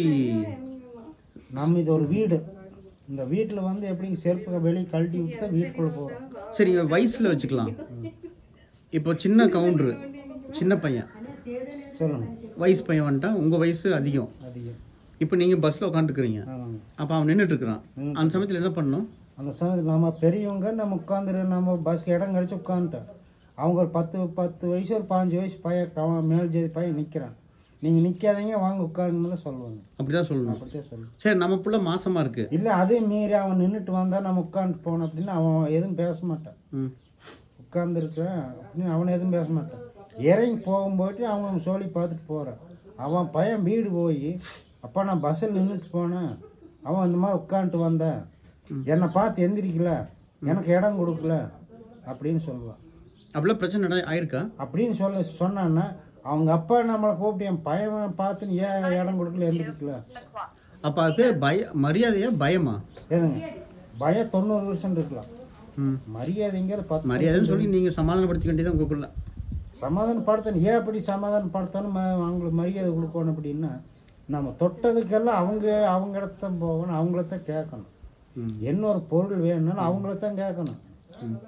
நம்ம இது ஒரு வீடு இந்த வீட்டில் வந்து எப்படிங்க செருப்பை வெளியே கழட்டி விட்டு தான் வீட்டுக்குள்ளே போகிறோம் சரி வயசில் வச்சுக்கலாம் இப்போ சின்ன கவுண்டரு சின்ன பையன் சொல்லுங்க வயசு பையன் வந்துட்டான் உங்கள் வயசு அதிகம் அதிகம் இப்போ நீங்கள் பஸ்ஸில் உட்காந்துருக்குறீங்க ஆமாங்க அப்போ அவன் நின்றுட்டு இருக்கிறான் அந்த சமயத்தில் என்ன பண்ணணும் அந்த சமயத்தில் நம்ம பெரியவங்க நம்ம உட்காந்துரு நம்ம பஸ்க்கு இடம் கிடச்சி உட்காந்துட்டோம் அவங்க ஒரு பத்து பத்து வயசு ஒரு பாஞ்சு வயசு பையன் கவ- மேல் ஜாதி பையன் நிற்கிறான் நீங்கள் நிற்காதீங்க வாங்க உட்காருங்கன்னு தான் சொல்லுவாங்க அப்படி தான் சொல்லணும் அப்படித்தான் சொல்லுவாங்க சரி நம்ம புள்ள மாசமாக இருக்கு இல்லை அதே மீறி அவன் நின்றுட்டு வந்தால் நம்ம உட்காந்துட்டு போனோம் அப்படின்னு அவன் எதுவும் பேச மாட்டான் ம் உட்காந்துருக்கிறேன் அப்படின்னு அவன் எதுவும் பேச மாட்டான் இறங்கி போகும்போது அவன் சொல்லி பார்த்துட்டு போகிறான் அவன் பையன் வீடு போய் அப்பா நான் பஸ்ஸில் நின்றுட்டு போனேன் அவன் இந்த மாதிரி உட்காந்துட்டு வந்தேன் என்னை பார்த்து எந்திரிக்கல எனக்கு இடம் கொடுக்கல அப்படின்னு சொல்லுவான் அப்படிலாம் பிரச்சனை நட- ஆயிருக்கா அப்படின்னு சொல்ல சொன்னான்னா அவங்க அப்பா நம்மளை கூப்பிட்டு என் பையன் பார்த்து நீ ஏன் இடம் கொடுக்கல எந்திரிக்கல அப்போ அது பேர் பய மரியாதையா பயமா ஏதுங்க பயம் தொண்ணூறு வருஷம் இருக்கலாம் ம் மரியாதைங்கிறது பத்து மரியாதைன்னு சொல்லி நீங்கள் சமாதானப்படுத்திக்க வேண்டியதான் உங்கள் பிள்ளை சமாதானப்படுத்தணும் ஏன் அப்படி சமாதானப்படுத்தணும் ம- அவங்களுக்கு மரியாதை கொடுக்கணும் அப்படின்னா நம்ம தொட்டதுக்கெல்லாம் அவங்க அவங்க இடத்துல தான் போகணும் அவங்கள தான் கேட்கணும் ம் என்ன ஒரு பொருள் வேணும்னாலும் அவங்கள தான் கேட்கணும் ம்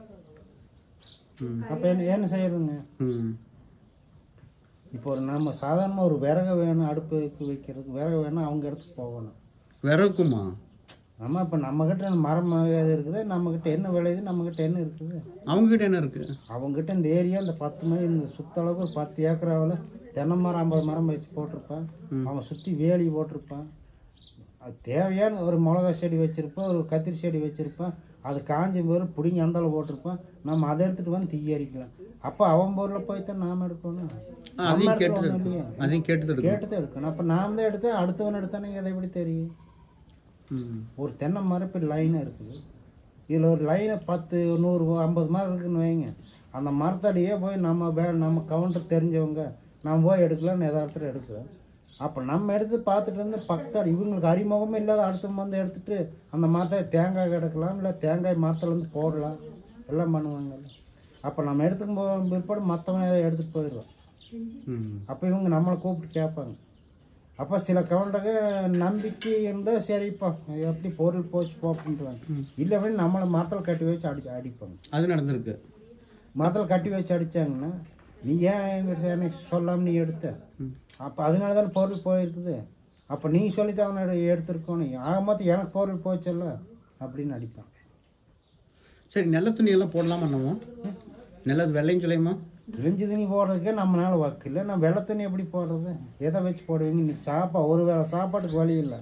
ம் அப்போ என்ன என்ன செய்யறதுங்க ம் இப்போ ஒரு நம்ம சாதாரணமாக ஒரு விறகு வேணும் அடுப்புக்கு வைக்கிறதுக்கு விறகு வேணும் அவங்க இடத்துக்கு போகணும் விறகுமா நம்ம இப்போ நம்மக்கிட்ட மரம் எது இருக்குது நம்மக்கிட்ட என்ன விளையுது நம்மக்கிட்ட என்ன இருக்குது அவங்ககிட்ட என்ன இருக்குது அவங்ககிட்ட இந்த ஏரியா இந்த பத்து மணி இந்த சுத்தளவுக்கு ஒரு பத்து ஏக்கராவில் தென்னை மரம் ஐம்பது மரம் வச்சு போட்டிருப்பான் அவன் சுற்றி வேலி போட்டிருப்பான் அது தேவையான ஒரு மிளகா செடி வச்சுருப்பான் ஒரு கத்திரி செடி வச்சுருப்பான் அது காஞ்ச பேர் பிடிங்கி அந்தால போட்டிருப்பான் நம்ம அதை எடுத்துகிட்டு வந்து தீ எரிக்கலாம் அப்போ அவன் பொருளை போய் தான் நாம் எடுக்கணும் நம்ம அதையும் இடத்துல கேட்டு ஒண்ணும் இல்லையே அதையும் கேட்டு எடுக்கணும் கேட்டு தான் எடுக்கணும் அப்போ நாம் தான் எடுத்தா அடுத்தவன் எடுத்தானே எதை எப்படி தெரியும் ம் ஒரு தென்னை மரம் இப்போ லைனாக இருக்குது இதில் ஒரு லைனை பத்து நூறு ஐம்பது மரம் இருக்குன்னு வைங்க அந்த மரத்தடியே போய் நம்ம வே நம்ம கவுண்டர் தெரிஞ்சவங்க நம்ம போய் எடுக்கலாம்னு எதார்த்தத்தில் எடுக்கிறோம் அப்போ நம்ம எடுத்து பார்த்துட்டு இருந்து பக்கத்தாடி இவங்களுக்கு அறிமுகமே இல்லாத அடுத்த வந்து எடுத்துட்டு அந்த மரத்தை தேங்காய் கிடக்கலாம் இல்லை தேங்காய் மரத்துலேருந்து போடலாம் எல்லாம் பண்ணுவாங்கல்ல அப்போ நம்ம எடுத்துக்கும் போக பிற்பாடு மற்றவன் ஏதோ எடுத்துகிட்டு போயிடுவோம் ம் அப்போ இவங்க நம்மளை கூப்பிட்டு கேட்பாங்க அப்போ சில கவுண்டங்க நம்பிக்கை இருந்தால் சரிப்பா எப்படி பொருள் போச்சு போ அப்படின்ட்டுவாங்க இல்லை அப்படின்னு நம்மளை மரத்தில் கட்டி வச்சு அடிச்சு அடிப்பாங்க அது நடந்திருக்கு மரத்தில் கட்டி வச்சு அடித்தாங்கன்னா நீ ஏன் எங்கிட்ட எனக்கு சொல்லாமல் நீ எடுத்த ம். அப்போ அதனால தானே பொருள் போயிருக்குது அப்போ நீ சொல்லி தான் அவனை எடுத்திருக்கணும் ஆக மொத்தம் எனக்கு பொருள் போச்சல்ல அப்படின்னு அடிப்பான் சரி நல்ல துணியெல்லாம் போடலாமா நம்ம நல்லது வெள்ளையும் சொல்லியுமா கிழிஞ்சு துணி போடுறதுக்கே நம்மளால வக்கில்ல நான் வெள்ளை துணி எப்படி போடுறது எதை வச்சு போடுவீங்க நீ சாப்பா ஒரு வேளை சாப்பாட்டுக்கு வழி இல்லை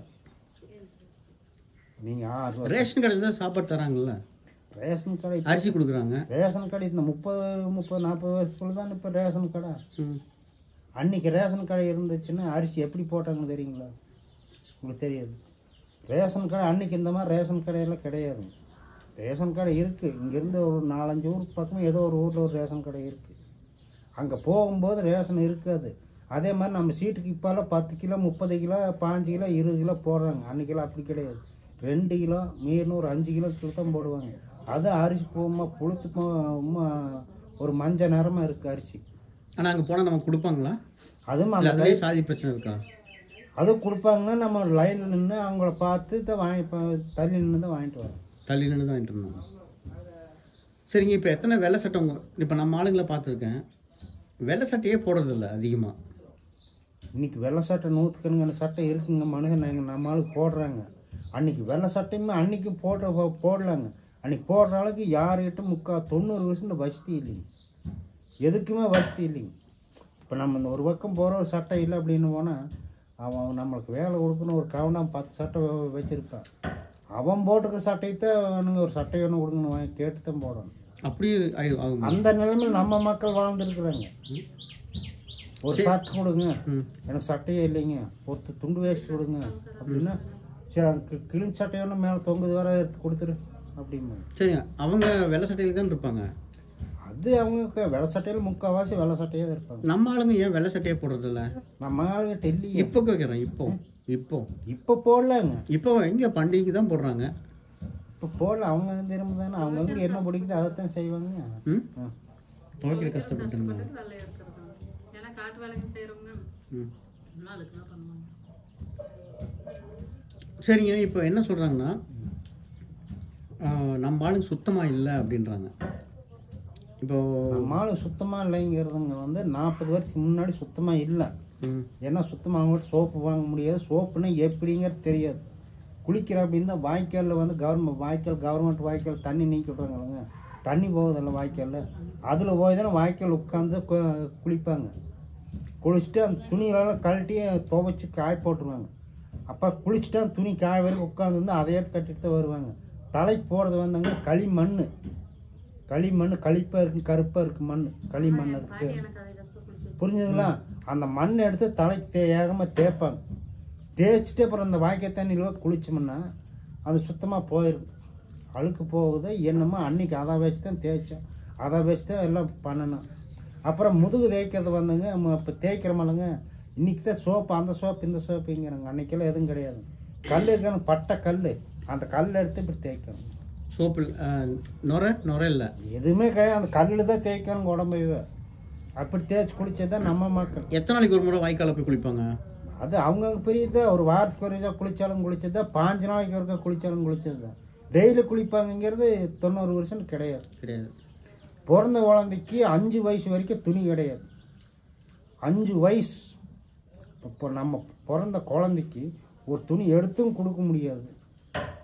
நீங்கள் ஆறு வருஷம் ரேஷன் கடையில் தான் சாப்பாடு தராங்கல்ல ரேஷன் கடை அரிசி கொடுக்குறாங்க ரேஷன் கடை இந்த முப்பது முப்பது நாற்பது வருஷத்துக்குள்ள தான் இப்போ ரேஷன் கடை ம் அன்னைக்கு ரேஷன் கடை இருந்துச்சுன்னா அரிசி எப்படி போட்டாங்கன்னு தெரியுங்களா உங்களுக்கு தெரியாது ரேஷன் கடை அன்னைக்கு இந்த மாதிரி ரேஷன் கடையெல்லாம் கிடையாது ரேஷன் கடை இருக்குது இங்கேருந்து ஒரு நாலஞ்சு ஊர் பக்கம் ஏதோ ஒரு ஊரில் ஒரு ரேஷன் கடை இருக்குது அங்கே போகும்போது ரேஷன் இருக்காது அதே மாதிரி நம்ம சீட்டுக்கு இப்போல்லாம் பத்து கிலோ முப்பது கிலோ பாஞ்சு கிலோ இருபது கிலோ போடுறாங்க அன்றைக்கெல்லாம் அப்படி கிடையாது ரெண்டு கிலோ மீறின ஒரு அஞ்சு கிலோ கிலோ தான் போடுவாங்க அது அரிசி போகுமா புளிச்சு போகுமா ஒரு மஞ்சள் நிறமாக இருக்குது அரிசி ஆனால் அங்கே போனால் நமக்கு கொடுப்பாங்களா அதுவும் இல்லை அந்த அதுலேயே சாதி பிரச்சனை இருக்கா அது கொடுப்பாங்கன்னா நம்ம லைனில் நின்று அவங்கள பார்த்து தான் வாங்கி ப- தள்ளி நின்று தான் வாங்கிட்டு வரோம் தள்ளி நின்று தான் வாங்கிட்டு இருந்தோம் சரிங்க இப்போ எத்தனை வெள்ளை சட்டை உங்க இப்போ நம்ம ஆளுங்களை பார்த்துருக்கேன் வெள்ளை சட்டையே போடுறதில்ல அதிகமாக இன்னைக்கு வெள்ளை சட்டை நூற்றுக்கணுங்கிற சட்டை இருக்குங்க மனுஷன் எங்கள் நம்ம ஆளுக்கு போடுறாங்க அன்னைக்கு வெள்ளை சட்டையுமே அன்னைக்கும் போடுற போ- போடலாங்க அன்னைக்கு போடுற அளவுக்கு யாருக்கிட்ட முக்கா தொண்ணூறு வருஷம் வசதி இல்லைங்க எதுக்குமே வசதி இல்லைங்க இப்போ நம்ம இந்த ஒரு பக்கம் போகிற ஒரு சட்டை இல்லை அப்படின்னு போனால் அவன் நம்மளுக்கு வேலை கொடுக்கணும் ஒரு கவனம் பத்து சட்டை வ- வச்சிருப்பான் அவன் போட்டுக்கிற சட்டையத்தான் அவனுங்க ஒரு சட்டை ஒன்று கொடுக்கணும் வாங்கி கேட்டு தான் போடணும் அப்படியே ஆயி- ஆகுமா அந்த நிலைமையில் நம்ம மக்கள் வாழ்ந்துருக்குறாங்க ஒரு சட்டை கொடுங்க ம் எனக்கு சட்டையே இல்லைங்க ஒரு து- துண்டு வேஸ்ட் கொடுங்க அப்படின்னா சரி அந்த கி- கிழிஞ்ச சட்டையொன்று மேலே தொங்குது வர எடுத்து கொடுத்துரு அப்படிம்பாங்க சரிங்க அவங்க வெள்ளை சட்டையில் தான் இருப்பாங்க அது அவங்க க- வெள்ளை சட்டையில் முக்கால்வாசி வெள்ளை சட்டையே தான் இருப்பாங்க நம்ம ஆளுங்க ஏன் வெள்ளை சட்டையே போடுறதில்ல நம்ம ஆளுங்க டெல்லியே இப்போ கேட்குறேன் இப்போ இப்போ இப்போ போடலாங்க இப்போ எங்கே பண்டிகைக்கு தான் போடுறாங்க இப்போ போடல அவங்க திரும்ப தானே அவங்கவுங்க என்ன பிடிக்குதோ அதைத்தான் செய்வாங்க ம் ஆ. துவைக்கிற கஷ்டப்பட்டுங்க வேலை இருக்கிறது ஏன்னா காட்டு வேலைக்கு செய்கிறவங்க ம் நாளுக்கு தான் பண்ணுவாங்க சரிங்க இப்போ என்ன சொல்கிறாங்கன்னா நம்ம ஆளுங்க சுத்தமாக இல்லை அப்படின்றாங்க இப்போ நம்ம ஆளு சுத்தமாக இல்லைங்கிறதுங்க வந்து நாற்பது வருஷத்துக்கு முன்னாடி சுத்தமாக இல்லை ம் ஏன்னா சுத்தமாக அவங்ககிட்ட சோப்பு வாங்க முடியாது சோப்புன்னா எப்படிங்கிறது தெரியாது குளிக்கிற அப்படின்னு தான் வாய்க்காலில் வந்து கவர்மெண்ட் வாய்க்கால் கவர்மெண்ட் வாய்க்கால் தண்ணி நீக்கி விட்றாங்கல்லங்க தண்ணி போகுதில்ல வாய்க்காலில் அதில் போய் தானே வாய்க்கால் உட்காந்து கு- குளிப்பாங்க குளிச்சுட்டு அந்த துணிகளெல்லாம் கழட்டி துவைச்சி காய போட்டுருவாங்க அப்போ குளிச்சுட்டு அந்த துணி காய வரைக்கும் உட்காந்து அதை எடுத்து கட்டிட்டு தான் வருவாங்க தலைக்கு போகிறது வந்தாங்க களிமண் களிமண் களிப்பாக இருக்கும் கருப்பாக இருக்கும் மண் களிமண் அதுக்கு பேர் எனக்கு அதை கஷ்டம் பிடிச்சி புரிஞ்சுதுங்களா அந்த மண் எடுத்து தலைக்கு தே ஏகமாக தேய்ப்பாங்க தேய்ச்சிட்டு அப்புறம் அந்த வாய்க்கால் தண்ணியில் குளிச்சோம்னா அது சுத்தமாக போயிடும் அழுக்கு போகுது என்னமோ அன்னைக்கு அதை வச்சு தான் தேய்ச்சோம் அதை வச்சு தான் எல்லாம் பண்ணணும் அப்புறம் முதுகு தேய்க்கிறது வந்துங்க இப்போ தேய்க்கிறோமில்லங்க இன்றைக்கி தான் சோப்பு அந்த சோப்பு இந்த சோப்புங்கிறாங்க அன்றைக்கெல்லாம் எதுவும் கிடையாது கல் இருக்கணும் பட்டை கல் அந்த கல் எடுத்து இப்படி தேய்க்கணும் சோப்பு நுரை நுரை இல்லை எதுவுமே கிடையாது அந்த கல்லில் தான் தேய்க்கணும் உடம்பையே அப்படி தேய்ச்சி குளிச்சது தான் நம்ம மக்கள் எத்தனை நாளைக்கு ஒரு முறை வாய்க்கால போய் குளிப்பாங்க அது அவங்கவுங்க பெரியது ஒரு வாரத்துக்கு ஒரு இதா குளிச்சாலும் குளிச்சது தான் பாஞ்சு நாளைக்கு ஒருக்கா குளிச்சாலும் குளிச்சது தான் டெய்லி குளிப்பாங்கங்கிறது தொண்ணூறு வருஷம் கிடையாது கிடையாது பிறந்த குழந்தைக்கு அஞ்சு வயசு வரைக்கும் துணி கிடையாது அஞ்சு வயசு இப்போ நம்ம பிறந்த குழந்தைக்கு ஒரு துணி எடுத்தும் கொடுக்க முடியாது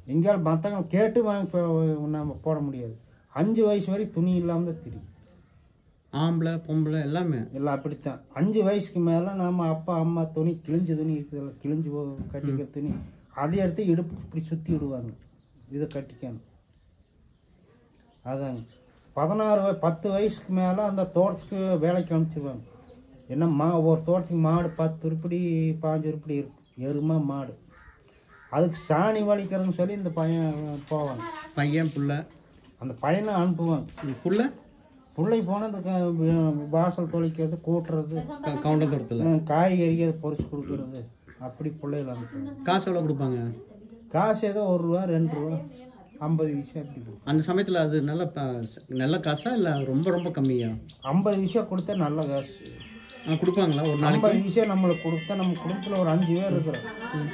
எங்கேயாலும் மற்றவங்க கேட்டு வாங்கி போ- நம்ம போட முடியாது அஞ்சு வயசு வரைக்கும் துணி இல்லாமல் தான் தெரியும் ஆம்பளை பொம்பளை எல்லாமே எல்லாம் அப்படித்தான் அஞ்சு வயசுக்கு மேலே நம்ம அப்பா அம்மா துணி கிழிஞ்ச துணி இருக்குதுல்ல கிழிஞ்சு போ கட்டிக்கிற துணி அதை எடுத்து இடுப்பு இப்படி சுற்றி விடுவாங்க இதை கட்டிக்கணும் அதாங்க பதினாறு வய- பத்து வயசுக்கு மேலே அந்த தோட்டத்துக்கு வேலைக்கு அனுப்பிச்சிருவாங்க என்ன மா ஒரு தோட்டத்துக்கு மாடு பத்து உருப்படி பாஞ்சு உருப்படி இருக்கு எருமை மாடு அதுக்கு சாணி வலிக்கிறதுன்னு சொல்லி இந்த பையன் போவாங்க பையன் புள்ள அந்த பையனை அனுப்புவாங்க ம், புள்ள பிள்ளை போனால் இந்த க- வாசல் தொளிக்கிறது கூட்டுறது க- கவுண்டர் தோட்டத்தில் அஹ் காய்கறிக்கு அதை பொறிச்சு கொடுக்குறது அப்படி பிள்ளைகள் அனுப்புவாங்க காசு எவ்வளோ கொடுப்பாங்க காசு ஏதோ ஒரு ரூபா ரெண்டு ரூபா ஐம்பது விஷயம் அப்படி கொடுக்கும் அந்த சமயத்தில் அது நல்ல ப- நல்ல காசா இல்லை ரொம்ப ரொம்ப கம்மியா ஐம்பது விஷயம் கொடுத்தா நல்ல காசு ஆ கொடுப்பாங்களா ஒரு நாளைக்கு ஐம்பது விஷயம் நம்மளுக்கு கொடுத்தா நம்ம குடும்பத்தில் ஒரு அஞ்சு பேர் இருக்கிறோம்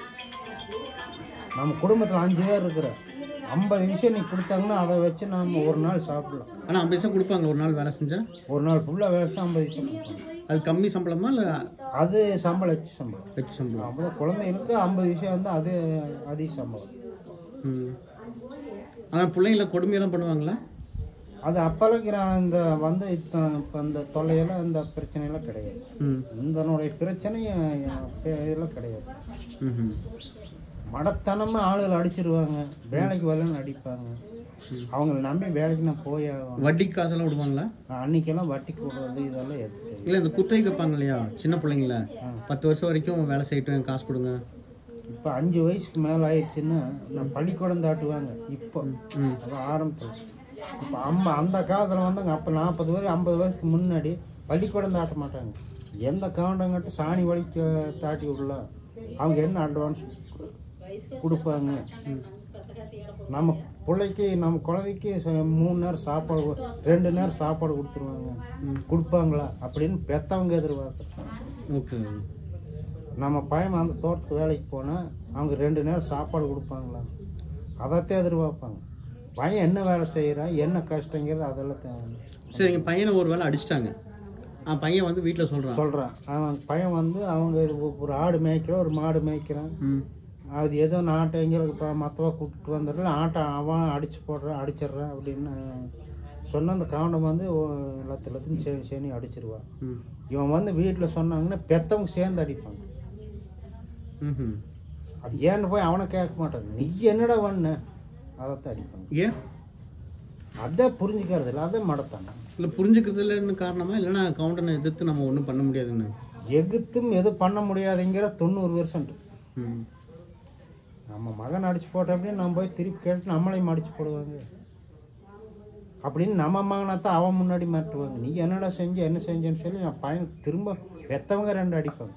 நம்ம குடும்பத்தில் அஞ்சு பேர் இருக்கிறோம் ஐம்பது விஷயம் நீ கொடுத்தாங்கன்னா அதை வச்சு நம்ம ஒரு நாள் சாப்பிடலாம் ஆனால் ஐம்பது பைசா கொடுப்பாங்க ஒரு நாள் வேலை செஞ்சா ஒரு நாள் ஃபுல்லாக வேலை வச்சு ஐம்பது விஷயம் கொடுப்பாங்க அது கம்மி சம்பளமா இல்லை அது சம்பளம் வச்சு சம்பளம் வச்சு சம்பளம் ஐம்பது குழந்தைகளுக்கு ஐம்பது விஷயம் வந்து அது அதிக சம்பளம் ம் ஆனால் பிள்ளைங்கள கொடுமையெல்லாம் பண்ணுவாங்களா அது அப்போல்லாம் கிர- இந்த வந்து இப்போ இப்போ இந்த தொல்லையெல்லாம் இந்த பிரச்சனையெல்லாம் கிடையாது ம் இதனுடைய பிரச்சனை அஹ், இதெல்லாம் கிடையாது ம் மடத்தனமாக ஆளுகள் அடிச்சிருவாங்க வேலைக்கு வரலன்னு அடிப்பாங்க அவங்கள நம்பி வேலைக்கு நான் போய் ஆகணும் வட்டி காசெல்லாம் விடுவாங்களா அன்னைக்கெல்லாம் வட்டி கூடுறது இதெல்லாம் எதுக்கு இல்லை இந்த குத்தகை வைப்பாங்க இல்லையா சின்ன பிள்ளைங்கள பத்து வருஷம் வரைக்கும் வேலை செய்யட்டும் காசு கொடுங்க இப்போ அஞ்சு வயசுக்கு மேலே ஆயிடுச்சுன்னா நான் பள்ளிக்கூடம் தாட்டுவாங்க இப்போ ம் அது ஆரம்பத்தில் இப்போ அம்மா அந்த காலத்தில் வந்தாங்க அப்போ நாற்பது வயசு ஐம்பது வயசுக்கு முன்னாடி பள்ளிக்கூடம் தாட்ட மாட்டாங்க எந்த கவுண்டங்கிட்ட சாணி வலிக்க தாட்டி விடலாம் அவங்க என்ன அட்வான்ஸ் கொடுப்பாங்க நம்ம பிள்ளைக்கு நம்ம குழந்தைக்கு ச- மூணு நேரம் சாப்பாடு கொ- ரெண்டு நேரம் சாப்பாடு கொடுத்துருவாங்க கொடுப்பாங்களா அப்படின்னு பெத்தவங்க எதிர்பார்க்குறாங்க ஓகே நம்ம பையன் அந்த தோட்டத்துக்கு வேலைக்கு போனால் அவங்க ரெண்டு நேரம் சாப்பாடு கொடுப்பாங்களா அதைத்தான் எதிர்பார்ப்பாங்க பையன் என்ன வேலை செய்கிறான் என்ன கஷ்டங்கிறது அதெல்லாம் தே- சரிங்க பையனை ஒரு வேளை அடிச்சிட்டாங்க ஆ பையன் வந்து வீட்டில் சொல்கிறான் சொல்கிறான் அவன் பையன் வந்து அவங்க இது ஒ- ஒரு ஆடு மேய்க்கிறான் ஒரு மாடு மேய்க்கிறான் ம் அது ஏதோ நாட்டை எங்களுக்கு இப்போ மற்றவா கூப்பிட்டு வந்துடல ஆட்டை அவன் அடிச்சு போடுறான் அடிச்சிடுறான் அப்படின்னு சொன்ன அந்த காண்டம் வந்து ஒ- லத்து லத்துன்னு சே சேனி அடிச்சிருவான் ம் இவன் வந்து வீட்டில் சொன்னாங்கன்னா பெத்தவங்க சேர்ந்து அடிப்பாங்க ம் அது ஏன்னு போய் அவனை கேட்க மாட்டாங்க நீ என்னடா பண்ண அதைத்தான் அடிப்பாங்க ஏன் அதான் புரிஞ்சுக்கிறது இல்லை அதான் மடத்தாங்க இல்லை புரிஞ்சுக்கிறதுலன்னு காரணமா இல்லைன்னா கவுண்டனை எதிர்த்து நம்ம ஒன்றும் பண்ண முடியாதுன்னு எகுத்தும் எதுவும் பண்ண முடியாதுங்கிற தொண்ணூறு பெர்சன்ட் ம் நம்ம மகன் அடிச்சு போட்ட அப்படின்னு நம்ம போய் திருப்பி கேட்டு நம்மளையும் அடிச்சு போடுவாங்க அப்படின்னு நம்ம மகனை தான் அவன் முன்னாடி மாட்டுவாங்க நீ என்னடா செஞ்ச என்ன செஞ்சேன்னு சொல்லி நான் பையன் திரும்ப பெத்தவங்க ரெண்டு அடிப்பாங்க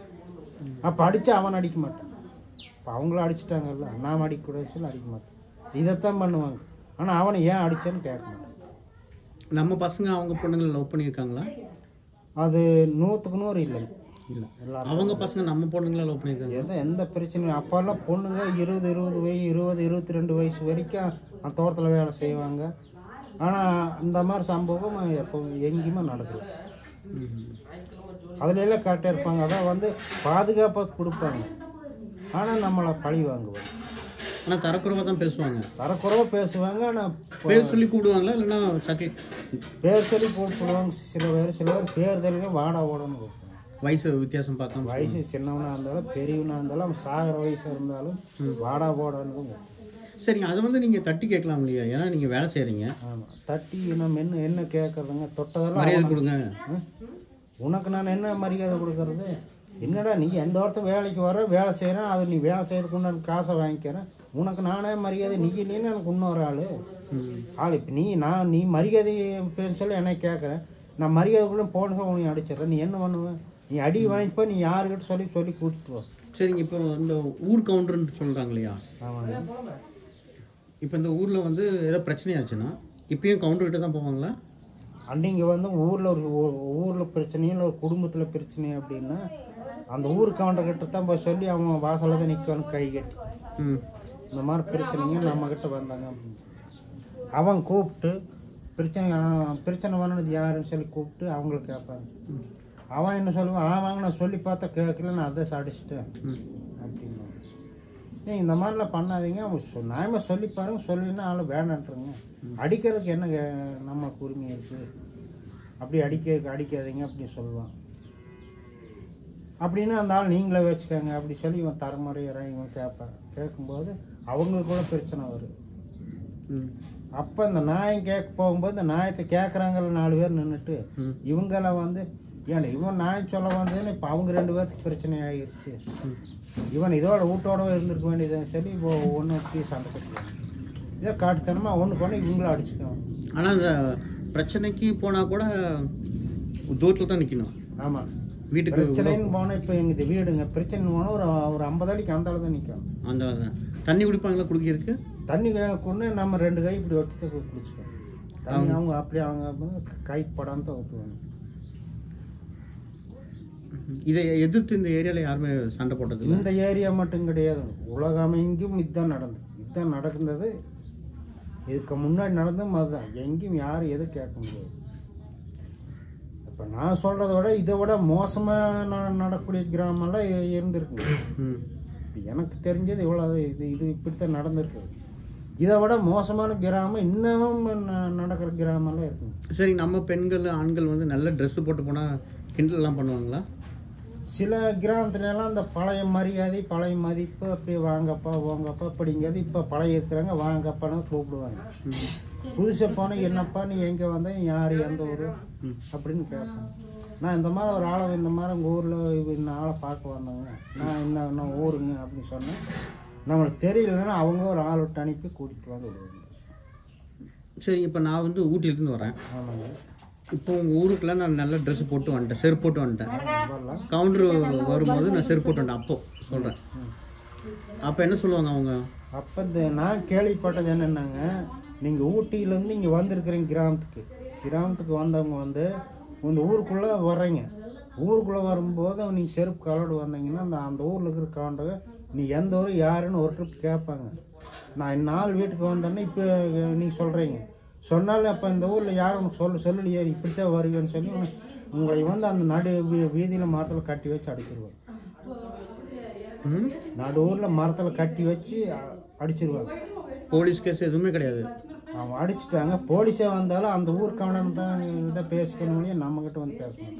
அப்போ அடித்து அவன் அடிக்க மாட்டான் இப்போ அவங்கள அடிச்சிட்டாங்கல்ல நாம் அடிக்கக்கூடாதுன்னு சொல்லி அடிக்க மாட்டான் இதைத்தான் பண்ணுவாங்க ஆனால் அவனை ஏன் அடிச்சேன்னு கேட்க மாட்டான் நம்ம பசங்க அவங்க பொண்ணுங்களை லவ் பண்ணியிருக்காங்களா அது நூற்றுக்கு நூறு இல்லை இல்லை எல்லாரும் அவங்க பசங்க நம்ம பொண்ணுங்களை லவ் பண்ணியிருக்காங்க எதை எந்த பிரச்சனையும் அப்போல்லாம் பொண்ணுங்க இருபது இருபது வயசு இருபது இருபத்தி ரெண்டு வயசு வரைக்கும் அந்த தோட்டத்தில் வேலை செய்வாங்க ஆனால் இந்த மாதிரி சம்பவம் எப்போ எங்கேயுமே நடக்கல ம் அதுல எல்லாம் கரெக்டாக இருப்பாங்க அதான் வந்து பாதுகாப்பாக கொடுப்பாங்க ஆனால் நம்மளை பழி வாங்குவாங்க ஆனால் தரக்குறைவாக தான் பேசுவாங்க தரக்குறைவாக பேசுவாங்க ஆனால் பேர் சொல்லி கூப்பிடுவாங்களா இல்லைன்னா சக்கி பேர் சொல்லி போட்டுடுவாங்க சில பேர் சில பேர் பேர் தெரியல வாடா ஓடன்னு கூப்பிடுவாங்க வயசு வித்தியாசம் பார்க்காம வயசு சின்னவனாக இருந்தாலும் பெரியவனாக இருந்தாலும் அவன் சாகிற வயசாக இருந்தாலும் வாடா போடான்னு தான் கூப்பிடுவாங்க. சரிங்க அதை வந்து நீங்கள் தட்டி கேட்கலாம் இல்லையா ஏன்னா நீங்கள் வேலை செய்கிறீங்க ஆமாம் தட்டி நம்ம என்ன என்ன கேட்குறதுங்க தொட்டதெல்லாம் மரியாதை அவன- கொடுங்க ஆ? உனக்கு நான் என்ன மரியாதை கொடுக்கறது என்னடா நீ எந்த ஒருத்தர் வேலைக்கு வர வேலை செய்கிறேன் அது நீ வேலை செய்யறதுக்கு உண்டான காசை வாங்கிக்கிறேன் உனக்கு நானே மரியாதை நீ இல்லைன்னு எனக்கு இன்னொரு ஆள் ஆள் இப்போ நீ நான் நீ மரியாதை பேச சொல்லி என்னை கேட்குறேன் நான் மரியாதைக்குள்ளே போன உன்னை அடிச்சிடுறேன் நீ என்ன பண்ணுவேன் நீ அடி வாங்கிப்போ நீ யாருக்கிட்ட சொல்லி சொல்லி கூட்டிட்டு வா சரிங்க இப்போ இந்த ஊர் கவுண்டர்னு சொல்கிறாங்க இல்லையா ஆமாங்க இப்போ இந்த ஊரில் வந்து ஏதோ பிரச்சனையாச்சுன்னா இப்பயும் கவுண்டர்கிட்ட தான் போவாங்களா அன்னைக்கு வந்து ஊரில் ஒரு ஊரில் பிரச்சனையும் இல்லை ஒரு குடும்பத்தில் பிரச்சனை அப்படின்னா அந்த ஊர் கவுண்டர்கிட்ட தான் போய் சொல்லி அவன் வாசலில் தான் நிற்கணும் கை கட்டி ம் இந்த மாதிரி பிரச்சனைங்க நம்மக்கிட்ட வந்தாங்க அப்படின்னு. அவன் கூப்பிட்டு பிரச்சனை ஆ, பிரச்சனை பண்ணது யாருன்னு சொல்லி கூப்பிட்டு அவங்கள கேட்பாங்க அவன் என்ன சொல்லுவான் ஆமாங்க நான் சொல்லி பார்த்தா கேட்கல நான் அதை அடிச்சிட்டேன் ம் அப்படின்னு நீ இந்த மாதிரிலாம் பண்ணாதீங்க அவங்க சொ- நியாயமா சொல்லி பாருங்க சொல்லினா ஆள் வேணான்ட்டுருங்க அடிக்கிறதுக்கு என்ன கே- நமக்கு உரிமை இருக்குது அப்படி அடிக்க அடிக்காதீங்க அப்படின்னு சொல்லுவான் அப்படின்னு அந்த ஆள் நீங்களே வச்சுக்கோங்க அப்படி சொல்லி இவன் தரமுறையிறான் இவன் கேட்பான் கேட்கும்போது அவங்களுக்கு கூட பிரச்சனை வரும் ம் அப்போ இந்த நாயம் கேட்க போகும்போது இந்த நாயத்தை கேட்குறாங்கல்ல நாலு பேர் நின்றுட்டு ம் இவங்கெல்லாம் வந்து ஏன்னா இவன் நாயம் சொல்ல வந்ததுன்னு இப்போ அவங்க ரெண்டு பேர்த்துக்கு பிரச்சனை ஆகிருச்சு இவன் இதோட வீட்டோட இருந்திருக்க வேண்டியதுன்னு சொல்லி இப்போ ஒன்று வச்சு சண்டை கட்டிக்குவாங்க இதே காட்டுத்தனமாக ஒன்று கொண்டு இவங்களும் அடிச்சுக்குவாங்க ஆனால் அந்த பிரச்சனைக்கு போனால் கூட தூரத்தில் தான் நிற்கணும் ஆமாம் வீட்டுக்கு பிரச்சனைன்னு போனால் இப்போ எங்கள் வீடுங்க பிரச்சனை போனால் ஒரு ஒரு ஐம்பது அடிக்கு அந்த அளவு தான் நிற்கும் அந்த தண்ணி குடிப்பாங்களா குடிக்கிறதுக்கு தண்ணி கொண்டு நம்ம ரெண்டு கை இப்படி ஒட்டி தான் குடிச்சுக்கோம் தண்ணி அவங்க அப்படி அவங்க வந்து கை படாமல் தான் ஊற்றுவாங்க இதை எதிர்த்து இந்த ஏரியாவில் யாருமே சண்டை போட்டது இல்லை இந்த ஏரியா மட்டும் கிடையாது உலகம் எங்கேயும் இதுதான் நடந்தது இதுதான் நடந்தது இதுக்கு முன்னாடி நடந்ததும் அதுதான் எங்கேயும் யாரும் எதுவும் கேட்க முடியாது இப்போ நான் சொல்கிறத விட இதை விட மோசமாக நடக்கக்கூடிய கிராமம்லாம் இ- இருந்திருக்குங்க ம் இப்ப எனக்கு தெரிஞ்சது இவ்வளோ இது இது இப்படித்தான் நடந்திருக்குது இதை விட மோசமான கிராமம் இன்னமும் ந- நடக்கிற கிராமம்லாம் இருக்குங்க சரி நம்ம பெண்கள் ஆண்கள் வந்து நல்ல ட்ரெஸ் போட்டு போனால் கிண்டல்லாம் பண்ணுவாங்களா சில கிராமத்துல எல்லாம் இந்த பழைய மரியாதை பழைய மதிப்பு அப்படியே வாங்கப்பா போங்கப்பா அப்படிங்கிறது இப்போ பழைய இருக்கிறாங்க வாங்கப்பான்னு கூப்பிடுவாங்க ம் புதுசாக போனால் என்னப்பா நீ எங்கே வந்த நீ யார் எந்த ஊர் அப்படின்னு கேட்பேன் நான் இந்த மாதிரி ஒரு ஆளை இந்த மாதிரி உங்கள் ஊரில் இந்த ஆளை பார்க்க வந்தவங்க நான் இந்த நான் ஊருங்க அப்படின்னு சொன்னேன் நம்மளுக்கு தெரியலன்னா அவங்க ஒரு ஆள் விட்டு அனுப்பி கூட்டிகிட்டு வந்து விடுவாங்க சரி இப்போ நான் வந்து ஊட்டியிலேருந்து வரேன் ஆமாங்க இப்போ உங்கள் ஊருக்குலாம் நான் நல்ல ட்ரெஸ் போட்டு வந்துட்டேன் செருப்பு போட்டு வந்துட்டேன் வரலாம் கவுண்டர் வரும்போது நான் செருப்பு போட்டு வந்துட்டேன் அப்போ சொல்கிறேன் அப்போ என்ன சொல்லுவாங்க அவங்க அப்போ இந்த நான் கேள்விப்பட்டது என்னென்னாங்க நீங்கள் ஊட்டியிலேருந்து இங்கே வந்திருக்கிறீங்க கிராமத்துக்கு கிராமத்துக்கு வந்தவங்க வந்து இந்த ஊருக்குள்ளே வர்றீங்க ஊருக்குள்ளே வரும்போது நீங்கள் செருப்பு கலடு வந்தீங்கன்னா அந்த அந்த ஊரில் இருக்கிற கவுண்டர் நீ எந்த ஊர் யாருன்னு ஒரு ட்ரிப் கேட்பாங்க நான் நாலு வீட்டுக்கு வந்தேன்னா இப்போ நீங்கள் சொல்கிறீங்க சொன்னாலும் அப்போ இந்த ஊரில் யாரும் உனக்கு சொல்ல சொல்லலையே இப்படித்தான் வருவேன்னு சொல்லி உன்னை- உங்களை வந்து அந்த நடு வீதியில் மரத்தில் கட்டி வச்சு அடிச்சிருவாங்க ம் நடு ஊரில் மரத்தில் கட்டி வச்சு அ- அடிச்சிருவாங்க போலீஸ் கேஸ் எதுவுமே கிடையாது அவன் அடிச்சிட்டாங்க போலீஸே வந்தாலும் அந்த ஊர் கவனம் தான் இதை பேசிக்கணும் இல்லையா நம்மக்கிட்ட வந்து பேசணும்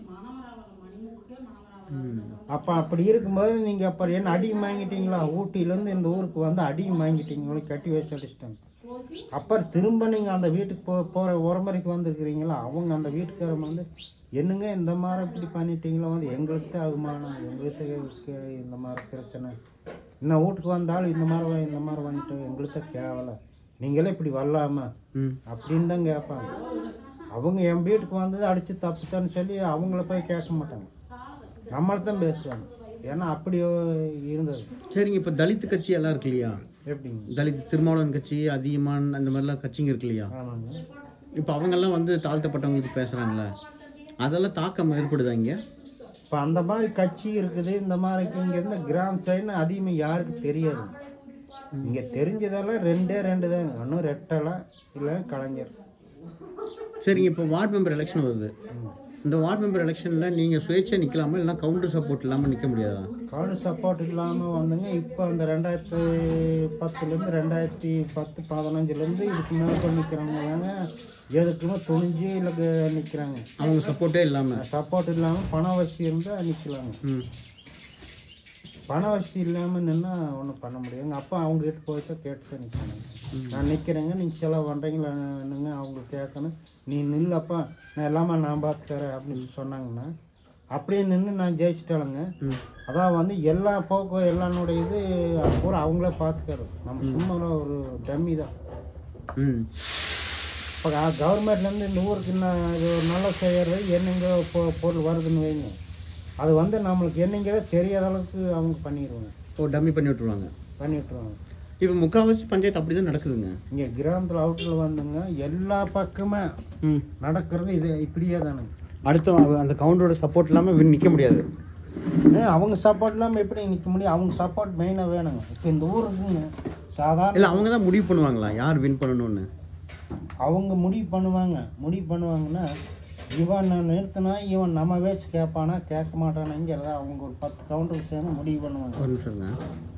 ம் அப்போ அப்படி இருக்கும்போது நீங்கள் அப்புறம் என்ன அடியும் வாங்கிட்டீங்களா ஊட்டியிலேருந்து இந்த ஊருக்கு வந்து அடியும் வாங்கிட்டீங்களா கட்டி வச்சு அடிச்சிட்டாங்க அப்புறம் திரும்ப நீங்கள் அந்த வீட்டுக்கு போ போகிற உரமுறைக்கு வந்திருக்கிறீங்களா அவங்க அந்த வீட்டுக்காரங்க வந்து என்னங்க இந்த மாதிரி இப்படி பண்ணிட்டீங்களா வந்து எங்களுக்கு தான் அவமானம் எங்களுக்கு தான் கே- இந்த மாதிரி பிரச்சனை இன்னும் வீட்டுக்கு வந்தாலும் இந்த மாதிரி வா- இந்த மாதிரி வந்துட்டு எங்களுக்கு தான் கேவலம் நீங்களே இப்படி வரலாமா ம் அப்படின்னு தான் கேட்பாங்க அவங்க என் வீட்டுக்கு வந்தது அடித்து தப்புத்தான்னு சொல்லி அவங்கள போய் கேட்க மாட்டாங்க நம்மளை தான் பேசுவாங்க ஏன்னா அப்படி இருந்தது சரிங்க இப்போ தலித் கட்சி எல்லாம் இருக்கு இல்லையா எப்படிங்க தலித் திருமாவளவன் கட்சி அதியமான் அந்த மாதிரிலாம் கட்சிங்க இருக்கு இல்லையா ஆமாங்க இப்போ அவங்கெல்லாம் வந்து தாழ்த்தப்பட்டவங்களுக்கு பேசுகிறாங்களே அதெல்லாம் தாக்கம் ஏற்படுதா இங்கே இப்போ அந்த மாதிரி கட்சி இருக்குது இந்த மாதிரி இங்கே இருந்த கிராம சைடுன்னு அதிகமாக யாருக்கு தெரியாது இங்கே தெரிஞ்சதெல்லாம் ரெண்டே ரெண்டு தான் ஒன்றும் ரெட்டலை இல்லை கலைஞர் சரிங்க இப்போ வார்டு மெம்பர் எலெக்ஷன் வருது இந்த வார்டு மெம்பர் எலெக்ஷனில் நீங்கள் சுயேட்சை நிற்கலாமா இல்லைனா கவுண்டர் சப்போர்ட் இல்லாமல் நிற்க முடியாதா காடு சப்போர்ட் இல்லாமல் வந்துங்க இப்போ அந்த ரெண்டாயிரத்து பத்துலேருந்து ரெண்டாயிரத்தி பத்து பதினஞ்சுலேருந்து இதுக்கு மேலே போய் நிற்கிறவங்க எதுக்குமே துணிஞ்சு இல்லை நிற்கிறாங்க அவங்க சப்போர்ட்டே இல்லாமல் சப்போர்ட் இல்லாமல் பண வசதி இருந்தால் நிற்கலாங்க ம் பண வசதி இல்லாமல் நின்னா ஒன்றும் பண்ண முடியாது எங்கள் அப்பா அவங்க கிட்ட போய் தான் கேட்டு தான் நிற்கணும் நான் நிற்கிறேங்க நீங்கள் செலவு பண்ணுறீங்களா என்னங்க அவங்களுக்கு கேட்கணும் நீ நில்லப்பா நான் எல்லாமே நான் பார்த்துக்கறேன் அப்படின்னு சொன்னாங்கன்னா அப்படியே நின்று நான் ஜெயிச்சிட்டாலுங்க ம் அதான் வந்து எல்லா போக்கு எல்லானுடைய இது பூரா அவங்களே பார்த்துக்கிறது நம்ம சும்மா ஒரு டம்மி தான் ம் இப்போ கவர்மெண்ட்லேருந்து இந்த ஊருக்கு என்ன இது ஒரு நல்ல செய்யறது என்னங்க பொ பொருள் வருதுன்னு வைங்க அது வந்து நம்மளுக்கு என்னங்கிறத தெரியாத அளவுக்கு அவங்க பண்ணிடுவாங்க ஓ டம்மி பண்ணி விட்ருவாங்க பண்ணி விட்டுருவாங்க இப்போ முக்கால்வாசி பஞ்சாயத்து அப்படி தான் நடக்குதுங்க இங்கே கிராமத்தில் அவுட்டில் வந்துங்க எல்லா பக்கமே ம் நடக்கிறது இது இப்படியே தானுங்க அடுத்த அந்த கவுண்டரோட சப்போர்ட் இல்லாமல் நிற்க முடியாது ஏ, அவங்க சப்போர்ட் இல்லாமல் எப்படி நிற்க முடியும் அவங்க சப்போர்ட் மெயினாக வேணுங்க இப்போ இந்த ஊருக்குங்க சாதாரண இல்லை அவங்க தான் முடிவு பண்ணுவாங்களா யார் வின் பண்ணணும்னு அவங்க முடிவு பண்ணுவாங்க முடிவு பண்ணுவாங்கன்னா இவன் நான் நிறுத்தினா இவன் நம்ம பேச்சு கேட்பானா கேட்க மாட்டானாங்கிறத அவங்க ஒரு பத்து கவுண்டருக்கு சேர்ந்து முடிவு பண்ணுவாங்க ஒரு நிமிஷங்க